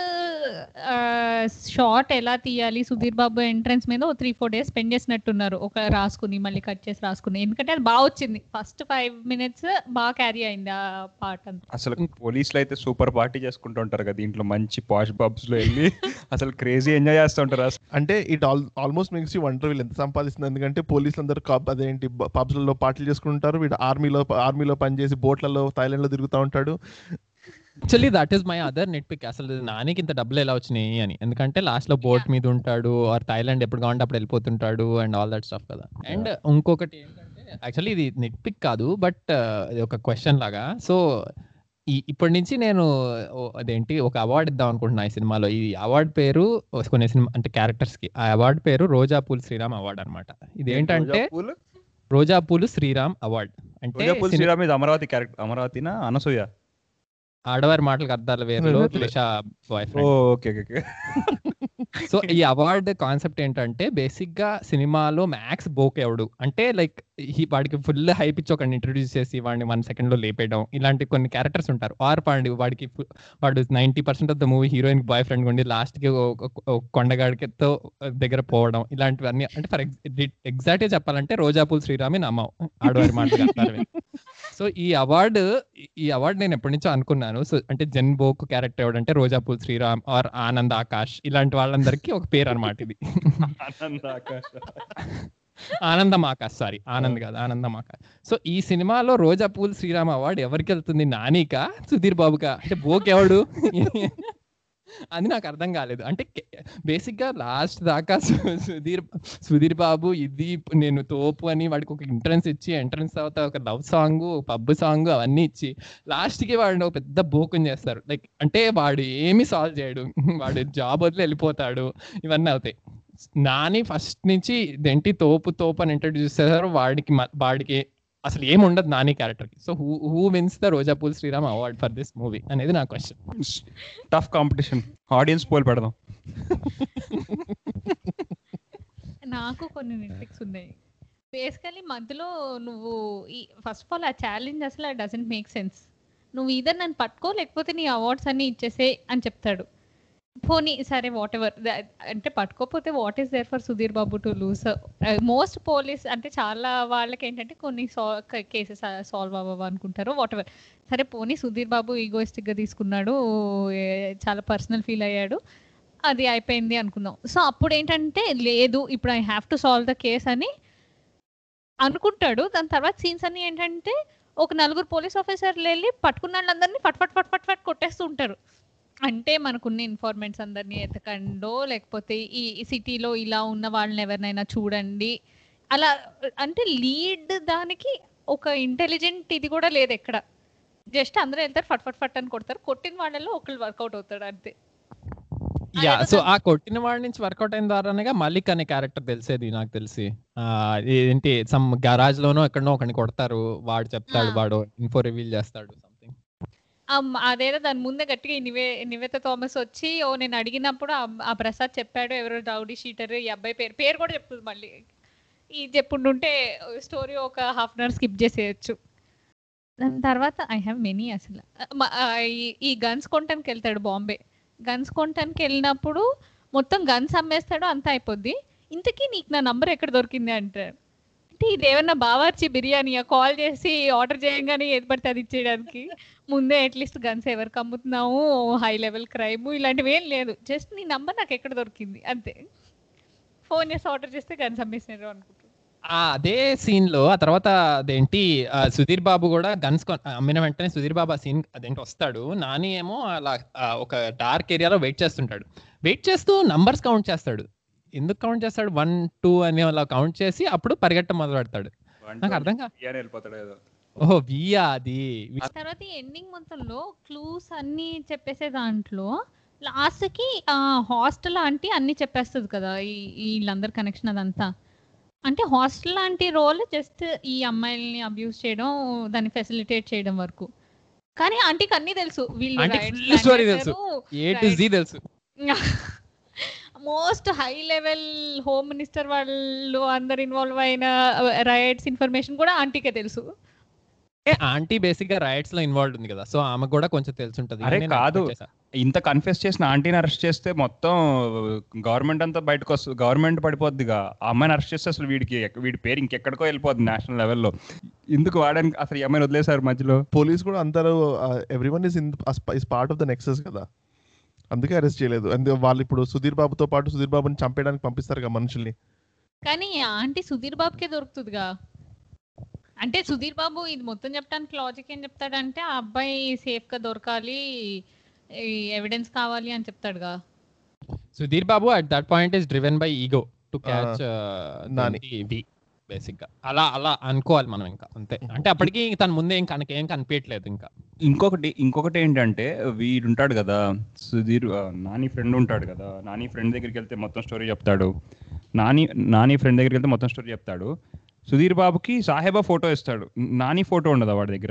షార్ట్ ఎలా తీయాలి సుధీర్ బాబు ఎంట్రన్స్ మీద ఓ త్రీ ఫోర్ డేస్ స్పెండ్ చేసినట్టున్నారు ఒక రాసుకుని మళ్ళీ కట్ చేసి రాసుకుని ఎందుకంటే అది బాగా వచ్చింది ఫస్ట్ ఫైవ్ మినిట్స్ బాగా క్యారీ అయింది ఆ పాట అంతా అసలు పోలీసులు అయితే సూపర్ పార్టీ చేసుకుంటూ ఉంటారు కదా దీంట్లో మంచి పాష్ పబ్స్ లో వెళ్ళి అసలు క్రేజీ ఎంజాయ్ చేస్తూ ఉంటారు అసలు అంటే it all almost makes you wonder వీళ్ళు ఎంత సంపాదిస్తుంది ఎందుకంటే పోలీసులు అందరూ కబ్ అదేంటి పబ్స్లలో పార్టీలు చేసుకుంటారు వీడు ఆర్మీలో ఆర్మీలో పనిచేసి బోట్లలో థైలాండ్ లో తిరుగుతూ ఉంటాడు actually that is my other nitpick అసలు నానికి ఇంత డబ్బులు ఎలా వచ్చినాయి అని ఎందుకంటే లాస్ట్ లో బోట్ మీద ఉంటాడు ఆర్ థైలాండ్ ఎప్పుడు కావాలంటే అప్పుడు వెళ్ళిపోతుంటాడు అండ్ ఆల్ దట్ స్టఫ్ కదా అండ్ ఇంకొకటి ఏంటంటే యాక్చువల్లీ ఇది నెట్ పిక్ కాదు బట్ ఇది ఒక క్వశ్చన్ లాగా సో ఈ ఇప్పటి నుంచి నేను ఓ- అదేంటి ఒక అవార్డు ఇద్దాం అనుకుంటున్నా ఈ సినిమాలో ఈ అవార్డు పేరు కొన్ని సినిమా అంటే క్యారెక్టర్స్ కి ఆ అవార్డు పేరు రోజా పూల్ శ్రీరామ్ అవార్డు అనమాట ఇది ఏంటంటే రోజాపూలు రోజా పూలు శ్రీరామ్ అవార్డ్ అంటే రోజాపూలు సిని- శ్రీరామ్ ఇది అమరావతి క్యారెక్టర్ అమరావతినా అనసూయ ఆడవారి మాటలకు అర్థాలు వేరులో లేదు. Trisha boy uh friend okay okay so ఈ అవార్డ్ కాన్సెప్ట్ ఏంటంటే బేసిక్ గా సినిమాలో మ్యాక్స్ బోక్ ఎవడు అంటే లైక్ వాడికి ఫుల్ హైప్ ఇచ్చి ఒకరిని ఇంట్రడ్యూస్ చేసి వాడిని వన్ సెకండ్ లో లేపేయడం ఇలాంటి కొన్ని క్యారెక్టర్స్ ఉంటారు ఆర్ పాండి వాడికి fu- వాడు ninety percent of the movie heroine boyfriend ఉండి లాస్ట్ కి ఒక- ఒక- ఒక కొండగాడితో దగ్గర పోవడం ఇలాంటివన్నీ అంటే ఫర్ ఎగ్జాక్ట్ గా చెప్పాలంటే రోజాపూల్ శ్రీరామి నమ్మం ఆడవారి మాటలు సో ఈ అవార్డు ఈ అవార్డు నేను ఎప్పటి నుంచో అనుకున్నాను సో అంటే జన్ బోక్ క్యారెక్టర్ ఎవడంటే రోజాపూల్ శ్రీరామ్ ఆర్ ఆనంద్ ఆకాష్ ఇలాంటి వాళ్ళందరికీ ఒక పేరు అన్నమాట ఇది ఆనంద ఆకాశ ఆనందం ఆకాశ్ సారీ ఆనంద్ కాదు ఆనందం ఆకాశ్ సో ఈ సినిమాలో రోజా పూల్ శ్రీరామ్ అవార్డు ఎవరికి వెళ్తుంది నానికా సుధీర్ బాబుకా అంటే బోక్ ఎవడు అది నాకు అర్థం కాలేదు అంటే బేసిక్ గా లాస్ట్ దాకా సు- సుధీర్ సుధీర్ బాబు ఇది నేను తోపు అని వాడికి ఒక ఎంట్రన్స్ ఇచ్చి ఎంట్రన్స్ తర్వాత ఒక లవ్ సాంగ్ పబ్ సాంగ్ అవన్నీ ఇచ్చి లాస్ట్ కి వాడిని ఒక పెద్ద బోకం చేస్తారు లైక్ అంటే వాడు ఏమి సాల్వ్ చేయడు వాడు జాబ్ వదిలి వెళ్ళిపోతాడు ఇవన్నీ అవుతాయి నాని ఫస్ట్ నుంచి ఇదేంటి తోపు తోపు అని ఇంట్రడ్యూస్ చేశారు వాడికి మ- వాడికి అసలు ఏం ఉండదు నాని క్యారెక్టర్ కి so who who wins the Rojapool Sriram award for this movie అనేది నా question tough competition audience poll పెడదాం నాకు కొన్ని నెట్ఫ్లిక్స్ ఉన్నాయి బేసికలీ మధ్యలో నువ్వు ఈ ఫస్ట్ ఆఫ్ ఆల్ ఆ ఛాలెంజ్ అసలు డజంట్ మేక్ సెన్స్ నువ్వు ఇదర్ నన్ను పట్టుకో లేకపోతే నీ అవార్డ్స్ అన్ని ఇచ్చేసే అని చెప్తాడు పోనీ సరే వాట్ ఎవర్ అంటే పట్టుకోపోతే what is there for Sudheer Babu to lose most police అంటే చాలా వాళ్ళకి ఏంటంటే కొన్ని కేసెస్ సాల్వ్ అవ్వవు అనుకుంటారు వాట్ ఎవర్ సరే పోనీ సుధీర్ బాబు ఈగోయిస్టిక్గా తీసుకున్నాడు ఏ, చాలా పర్సనల్ ఫీల్ అయ్యాడు అది అయిపోయింది అనుకుందాం సో అప్పుడు ఏంటంటే లేదు ఇప్పుడు I have to solve the case అని అనుకుంటాడు దాని తర్వాత సీన్స్ అన్ని ఏంటంటే ఒక నలుగురు పోలీస్ ఆఫీసర్లు వెళ్ళి పట్టుకున్న వాళ్ళందరినీ ఫట్ ఫట్ ఫట్ ఫట్ ఫట్ కొట్టేస్తూ ఉంటారు అంటే మనకున్న ఇన్ఫార్మెంట్స్ అందరినీ ఎతకండో లేకపోతే ఈ సిటీలో ఇలా ఉన్న వాళ్ళని ఎవరినైనా చూడండి అలా అంటే లీడ్ దానికి ఒక ఇంటెలిజెంట్ ఇది కూడా లేదు ఎక్కడ జస్ట్ అందరూ వెళ్తారు ఫట్ ఫట్ ఫట్ అని కొడతారు కొట్టిన వాళ్ళలో ఒకళ్ళు వర్కౌట్ అవుతాడు అంతే యా అదేదో సో దాని- ఆ కొట్టిన వాడి నుంచి వర్కౌట్ అయిన ద్వారానేగా మలిక్ అనే క్యారెక్టర్ తెలిసేది నాకు తెలిసి ఆ, ఏంటి సమ్ గరాజ్ లోనో ఎక్కడనో ఒకరిని కొడతారు వాడు చెప్తాడు ఆ. వాడు ఇన్ఫో రివీల్ చేస్తాడు సంథింగ్ అమ్ అదేదో దాని ముందే గట్టిగా ఈ నివే నివేత థామస్ వచ్చి ఓ నేను అడిగినప్పుడు ఆ- ఆ ప్రసాద్ చెప్పాడు ఎవరో రౌడీ షీటర్ ఈ అబ్బాయి పేరు పేరు కూడా చెప్తుంది మళ్ళీ ఈ చెప్పుండుంటే స్టోరీ ఒక హాఫ్ అన్ అవర్ స్కిప్ చేసేయచ్చు దాని తర్వాత ఐ హ్యావ్ మెనీ అసలు మ- ఆ, ఈ- ఈ గన్స్ కొనటానికి వెళ్తాడు బాంబే గన్స్ కొనటానికి వెళ్ళినప్పుడు మొత్తం గన్స్ అమ్మేస్తాడు అంతా అయిపోద్ది ఇంతకీ నీకు నా నంబర్ ఎక్కడ దొరికింది అంటారు అంటే ఇది ఏమన్నా బావార్చి బిర్యానీయా కాల్ చేసి ఆర్డర్ చేయగానే ఏది పడితే అది ఇచ్చేయడానికి ముందే అట్లీస్ట్ గన్స్ ఎవరికి అమ్ముతున్నాము హై లెవెల్ క్రైమ్ ఇలాంటివి ఏం లేదు జస్ట్ నీ నంబర్ నాకు ఎక్కడ దొరికింది అంతే ఫోన్ చేసి ఆర్డర్ చేస్తే గన్స్ అమ్మేసినారు అనుకుంటున్నాను ఆ అదే సీన్ లో ఆ తర్వాత అదేంటి ఆ, సుధీర్ బాబు కూడా గన్స్ అమ్మిన వెంటనే సుధీర్ బాబు ఆ సీన్ అదేంటి వస్తాడు నాని ఏమో అలా ఆ, ఒక డార్క్ ఏరియాలో వెయిట్ చేస్తుంటాడు వెయిట్ చేస్తూ నంబర్స్ కౌంట్ చేస్తాడు ఎందుకు కౌంట్ చేస్తాడు వన్ టూ అని అలా కౌంట్ చేసి అప్పుడు పరిగెట్ట మొదలు పెడతాడు నాకు అర్థం కా వెళ్ళిపోతాడు ఏదో ఓహో వియా అది వి- తర్వాత ఈ ఎండింగ్ మొత్తంలో క్లూస్ అన్ని చెప్పేసే దాంట్లో లాస్ట్ కి హాస్టల్ ఆంటీ అన్ని చెప్పేస్తుంది కదా ఈ ఈ వీళ్ళందరి కనెక్షన్ అదంతా అంటే హాస్టల్ ఆంటీ రోల్ జస్ట్ ఈ అమ్మాయిల్ని అబ్యూస్ చేయడం దాన్ని ఫెసిలిటేట్ చేయడం వరకు కానీ ఆంటీకి అన్ని తెలుసు వీళ్ళు ఆంటీకి full story తెలుసు. ఏ టు జీ తెలుసు most high level home minister వాళ్ళు అందరు ఇన్వాల్వ్ అయిన రైట్స్ ఇన్ఫర్మేషన్ కూడా ఆంటీకే తెలుసు అంటే ఆంటీ బేసిక్ గా రైట్స్ లో ఇన్వాల్వ్ ఉంది కదా సో ఆమె కూడా కొంచెం తెలుసుంటది అరే అని నేను కాదు. expect చేశా. ఇంత కన్ఫ్యూస్ చేసిన ఆంటీని అరెస్ట్ చేస్తే మొత్తం గవర్నమెంట్ అంతా బయటకు వస్తుంది గవర్నమెంట్ పడిపోద్దిగా ఆ అమ్మాయిని అరెస్ట్ చేస్తే అసలు వీడికి ఎక్క- వీడి పేరు ఇంకెక్కడికో వెళ్ళిపోద్ది నేషనల్ లెవెల్లో ఎందుకు వాడడానికి అసలు ఈ అమ్మాయిని వదిలేశారు మధ్యలో పోలీస్ కూడా అందరూ everyone is in is part of the nexus కదా అందుకే అరెస్ట్ చేయలేదు అండ్ వాళ్ళు ఇప్పుడు సుధీర్ బాబుతో పాటు సుధీర్ బాబుని చంపేయడానికి పంపిస్తారు కదా మనుషుల్ని కానీ ఆంటీ సుధీర్ బాబుకే దొరుకుతుందిగా అంటే సుధీర్ బాబు ఇది మొత్తం చెప్పడానికి లాజిక్ ఏం చెప్తాడంటే ఆ అబ్బాయి సేఫ్ గా దొరకాలి ఎవిడెన్స్ కావాలి అని చెప్తాడుగా Sudheer Babu at that point is driven by ego to catch Nani. We basic గా అలా అలా అనుకోవాలి మనం ఇంకా అంతే అంటే అప్పటికి తన ముందే ఇంకా కనుక ఏం కనిపించట్లేదు ఇంకా ఇంకొకటి ఇంకొకటి ఏంటంటే వీడు ఉంటాడు కదా సుధీర్ ఆ, నాని ఫ్రెండ్ ఉంటాడు కదా నాని ఫ్రెండ్ దగ్గరికి వెళ్తే మొత్తం స్టోరీ చెప్తాడు నాని నాని ఫ్రెండ్ దగ్గరికి వెళ్తే మొత్తం స్టోరీ చెప్తాడు సుధీర్ బాబుకి సాహెబా ఫోటో ఇస్తాడు నాని ఫోటో ఉండదా వాడి దగ్గర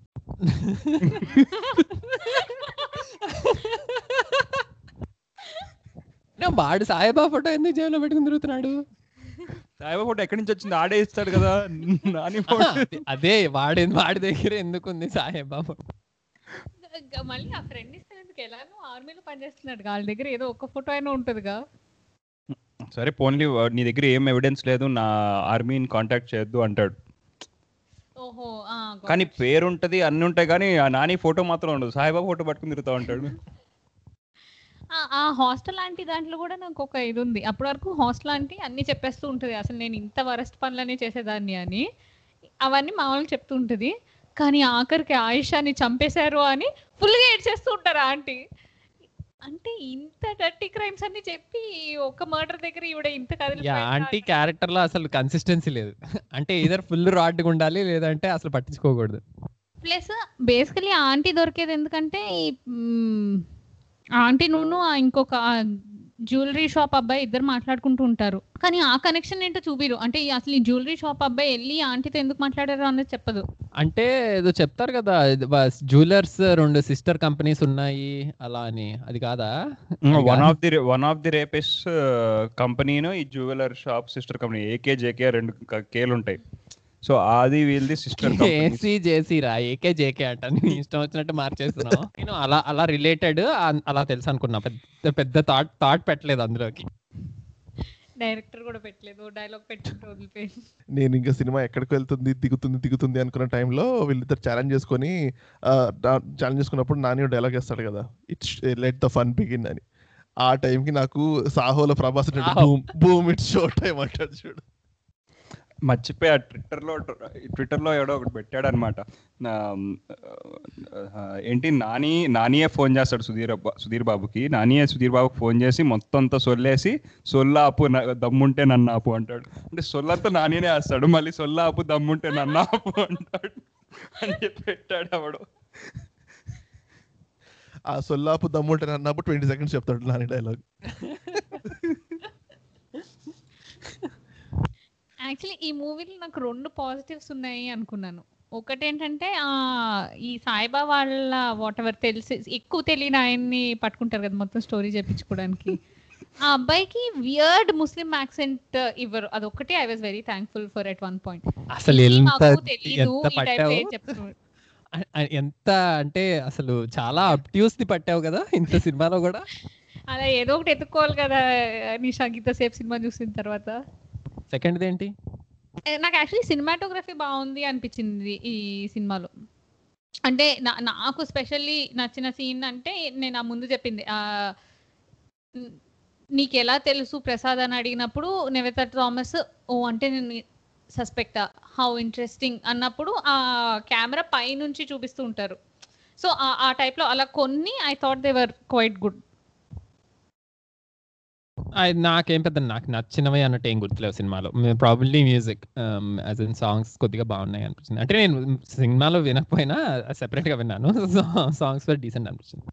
నా వాడు సాయిబాబా ఫోటో ఎందుకు జైల్లో పెట్టుకుని తిరుగుతున్నాడు సాహెబా ఫోటో ఎక్కడి నుంచి వచ్చింది ఆడే ఇస్తాడు కదా నాని ఫోటో అదే- అదే వాడి వాడి దగ్గర ఎందుకు ఉంది సాయిబాబా గ- మళ్ళీ ఆ ఫ్రెండ్ ఇస్తున్నందుకు ఎలానో ఆర్మీలో పనిచేస్తున్నాడు వాళ్ళ దగ్గర ఏదో ఒక్క ఫోటో అయినా ఉంటుందిగా సరే పోన్లీ నీ దగ్గర ఏం ఎవిడెన్స్ లేదు నా ఆర్మీని కాంటాక్ట్ చేయొద్దు అంటాడు ఓహో ఆ, got కానీ it. పేరు ఉంటది అన్ని ఉంటాయి కానీ ఆ నాని ఫోటో మాత్రం ఉండదు సాయిబాబా ఫోటో పట్టుకుని తిరుగుతా ఉంటాడు ఆ- ఆ హాస్టల్ లాంటి దాంట్లో కూడా నాకు ఒక ఇది ఉంది అప్పటి వరకు హాస్టల్ లాంటి అన్ని చెప్పేస్తూ ఉంటుంది అసలు నేను ఇంత వరస్ట్ పనులనే చేసేదాన్ని అని అవన్నీ మా వాళ్ళకి చెప్తూ ఉంటుంది కానీ ఆఖరికి ఆయుషాన్ని చంపేశారు అని ఫుల్గా ఏడ్చేస్తూ ఉంటారు ఆంటీ అంటే ఇంత డర్టీ క్రైమ్స్ అన్ని చెప్పి ఒక మర్డర్ దగ్గర ఈవిడ ఇంత కదిలి యా ఆంటీ క్యారెక్టర్ లో అసలు కన్సిస్టెన్సీ లేదు అంటే ఇదర్ ఫుల్ రాడ్గా ఉండాలి లేదంటే అసలు పట్టించుకోకూడదు ప్లస్ బేసికలీ ఆంటీ దొరికేది ఎందుకంటే ఈ, మ్, ఆంటీ నువ్వు ఆ ఇంకొక జ్యువెలరీ షాప్ అబ్బాయి ఇద్దరు మాట్లాడుకుంటూ ఉంటారు కానీ ఆ కనెక్షన్ ఏంటో చూపిరు అంటే ఈ అసలు ఈ జ్యువెలరీ షాప్ అబ్బాయి వెళ్ళి ఆంటీతో ఎందుకు మాట్లాడారు అనేది చెప్పదు అంటే ఏదో చెప్తారు కదా జ్యువెలర్స్ రెండు సిస్టర్ కంపెనీస్ ఉన్నాయి అలా అని అది కాదా one of the one of the rapists కంపెనీను ఈ jeweller shop sister company AK JK రెండు క- కేలు ఉంటాయి సో అది వీళ్ళది సిస్టర్ కంపెనీ ఏసీ జేసీ రా ఏకే జేకే అంట నీ ఇష్టం వచ్చినట్టు మార్చేస్తున్నావు నేను అలా అలా రిలేటెడ్ అలా తెలుసు అనుకున్నా పెద్ద పెద్ద థాట్ థాట్ పెట్టలేదు అందులోకి డైరెక్టర్ కూడా పెట్టలేదు డైలాగ్ పెట్టుకుంటూ వదిలిపోయి నేను ఇంకా సినిమా ఎక్కడికి వెళ్తుంది దిగుతుంది దిగుతుంది అనుకున్న టైంలో వీళ్ళిద్దరు ఛాలెంజ్ చేసుకొని ఛాలెంజ్ చేసుకున్నప్పుడు నాని డైలాగ్ వేస్తాడు కదా it's let the fun begin అని ఆ టైంకి నాకు సాహోలో Prabhas Wow. Boom boom it's show time అంటాడు చూడు మర్చిపోయా ట్విట్టర్ లో ట్విట్టర్ లో ఎవడో ఒకటి పెట్టాడు అనమాట ఏంటి నాని నానియే ఫోన్ చేస్తాడు సుధీర్ అబ్బా సుధీర్ బాబుకి నానియే సుధీర్ బాబుకి ఫోన్ చేసి మొత్తం అంతా సొల్లేసి సొల్లా ఆపు నా- దమ్ముంటే నన్ను ఆపు అంటాడు అంటే సొల్లంతా నానినే వేస్తాడు మళ్ళీ సొల్లా ఆపు దమ్ముంటే నన్ను ఆపు అంటాడు అని చెప్పి పెట్టాడు అవడు ఆ సొల్లాపు దమ్ముంటే అన్నప్పుడు ట్వంటీ సెకండ్స్ చెప్తాడు నాని డైలాగ్ యాక్చువల్లీ ఈ మూవీలో నాకు రెండు పాజిటివ్స్ ఉన్నాయి అనుకున్నాను ఒకటేంటంటే ఆ ఈ సాయిబా వాళ్ళ వాట్ ఎవర్ తెలిసి ఎక్కువ తెలియని ఆయన్ని పట్టుకుంటారు కదా మొత్తం స్టోరీ చెప్పించుకోవడానికి ఆ అబ్బాయికి వియర్డ్ ముస్లిం యాక్సెంట్ ఇవ్వరు అదొక్కటే I was very thankful for at one point అసలు ఎంత మాకు తెలీదు ఎంత ఈ టైప్ పట్టావు ఏం చెప్తున్నారు అ- అ- ఎంత అంటే అసలు చాలా అప్ట్యూస్ ని పట్టావు కదా ఇంత సినిమాలో కూడా అలా ఏదో ఒకటి ఎత్తుకోవాలి కదా నీ సంగీత సేఫ్ సినిమా చూసిన తర్వాత సెకండ్ ఏంటి ఏ, నాకు యాక్చువల్లీ సినిమాటోగ్రఫీ బాగుంది అనిపించింది ఈ సినిమాలో అంటే నా- నాకు స్పెషల్లీ నచ్చిన సీన్ అంటే నేను ఆ ముందు చెప్పింది ఆ న్- నీకు ఎలా తెలుసు ప్రసాద్ అని అడిగినప్పుడు నెవెత థామస్ ఓ అంటే నేను సస్పెక్టా హౌ ఇంట్రెస్టింగ్ అన్నప్పుడు ఆ కెమెరా పై నుంచి చూపిస్తూ ఉంటారు సో ఆ టైప్లో అలా కొన్ని I thought they were quite good ఆ- నాకేం పెద్ద నాకు నచ్చినవి అన్నట్టు ఏం గుర్తులేవు సినిమాలో probably music as in songs కొద్దిగా బాగున్నాయి అనిపించింది అంటే నేను సినిమాలో వినకపోయినా సెపరేట్ గా విన్నాను సాంగ్స్ డీసెంట్ అనిపించింది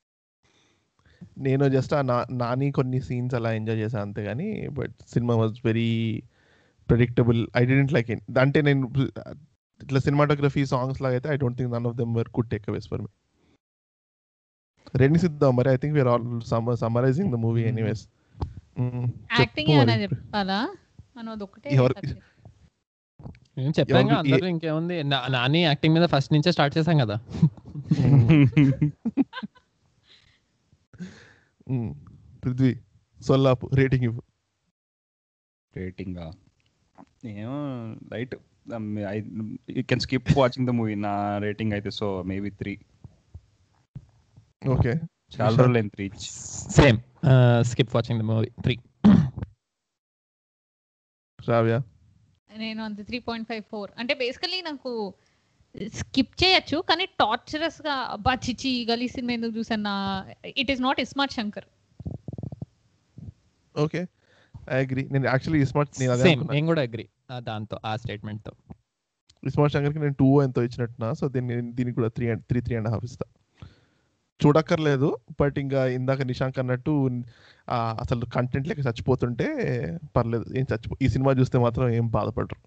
నేను జస్ట్ ఆ నా- నాని కొన్ని సీన్స్ అలా ఎంజాయ్ చేశాను అంతే కానీ బట్ సినిమా was very predictable I didn't like it అంటే నేను ఇట్లా సినిమాటోగ్రఫీ సాంగ్స్ లాగా అయితే I don't think none of them were could takeaways for me రెండు సిద్దాం మరి I think we are all summarising the movie anyways acting ఏమైనా చెప్పాలా మనం అదొక్కటే ఎవరు- subject. నేను చెప్పాను ఎవరికి- అందరూ ఇంకేముంది నా- నాని యాక్టింగ్ మీద ఫస్ట్ నుంచే స్టార్ట్ చేశాం కదా పృథ్వీ సొల్లాపు రేటింగ్ ఇవ్వు రేటింగ్ ఏమో light you can skip watching the movie నా రేటింగ్ అయితే సో మేబీ త్రీ ఓకే చాలా రోజులు three same skip watching the movie three రావ్య నేను అంత త్రీ పాయింట్ ఫైవ్ ఫోర్ అంటే బేసికలీ నాకు స్కిప్ చేయొచ్చు కానీ టార్చరస్ గా అబ్బా చిచి గలీ సినిమా ఎందుకు చూసాను it is not iSmart Shankar okay I agree నేను యాక్చువల్లీ స్మార్ట్ నేను అదే సేమ్ అనుకున్నా నేను కూడా అగ్రి దాంతో ఆ స్టేట్మెంట్ తో స్మార్ట్ శంకర్కి నేను టూ ఎంతో ఇచ్చినట్టున్నా సో దీన్ని దీనికి కూడా three and three three and half ఇస్తా చూడక్కర్లేదు బట్ ఇంకా ఇందాక నిశాంక్ అన్నట్టు ఆ, అసలు కంటెంట్ లెక్క చచ్చిపోతుంటే పర్లేదు ఏం చచ్చిపో ఈ సినిమా చూస్తే మాత్రం ఏం బాధపడరు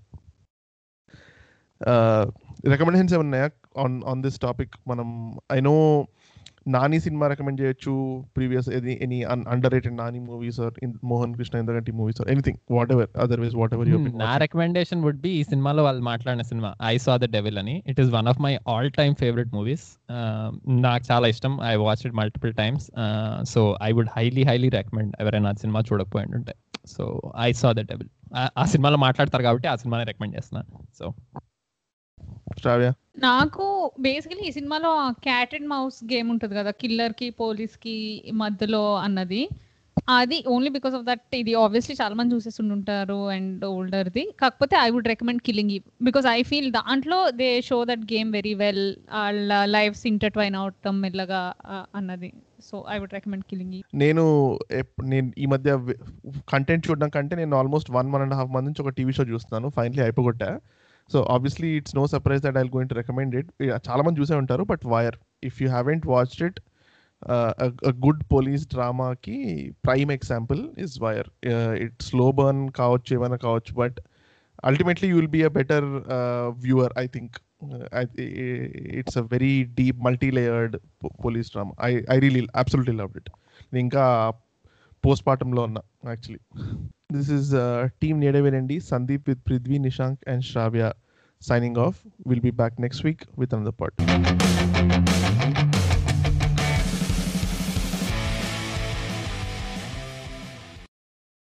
రికమెండేషన్స్ ఏమన్నాయా ఆన్ ఆన్ దిస్ టాపిక్ మనం ఐ నో నాని సినిమా రికమెండ్ చేయొచ్చు previous any any underrated Nani movies or Mohan Krishna Indraganti movies or anything whatever otherwise whatever Hmm, నా రికమెండేషన్ వుడ్ బి ఈ సినిమాలో వాళ్ళు మాట్లాడిన సినిమా ఐ సా ద డెవిల్ అని it is one of my all time favourite movies నాకు చాలా ఇష్టం I watch it multiple times so I would highly highly recommend ఎవరైనా ఆ సినిమా చూడకపోయి ఉంటే so I saw the devil ఆ సినిమాలో మాట్లాడతారు కాబట్టి ఆ సినిమాని రికమెండ్ చేస్తున్నా సో శ్రావ్య నాకు బేసికలీ ఈ సినిమాలో క్యాట్ అండ్ మౌస్ గేమ్ ఉంటుంది కదా కిల్లర్ కి పోలీస్ కి మధ్యలో అన్నది అది ఓన్లీ బికాస్ ఆఫ్ దట్ ఇది ఆబ్వియస్లీ చాలా మంది చూసేస్తుంటారు అండ్ ఓల్డర్ ది కాకపోతే I would recommend killing Eve because I feel దాంట్లో they show that game very well వాళ్ళ లైఫ్స్ ఇంటర్ట్వైన్ అవటం మెల్లగా ఆ, అన్నది so I would recommend killing Eve నేను ఎప్- నేను ఈ మధ్య కంటెంట్ చూడడం కంటే నేను almost one one and half month నుంచి ఒక టీవీ షో చూస్తున్నాను ఫైనలీ అయిపోగొట్టా so obviously it's no surprise that I going to recommend it చాలా మంది చూసే ఉంటారు but Wire if you haven't watched it good police డ్రామాకి prime example is Wire it slow burn కావచ్చు ఏమైనా కావచ్చు but ultimately you will be a better viewer I think it's a very deep multi layered police drama I I really absolutely love it నేను ఇంకా post పార్టంలో ఉన్నా actually this is team నేడవేనండి Sandeep with Prithvi Nishank and Sravya signing off will be back next week with another part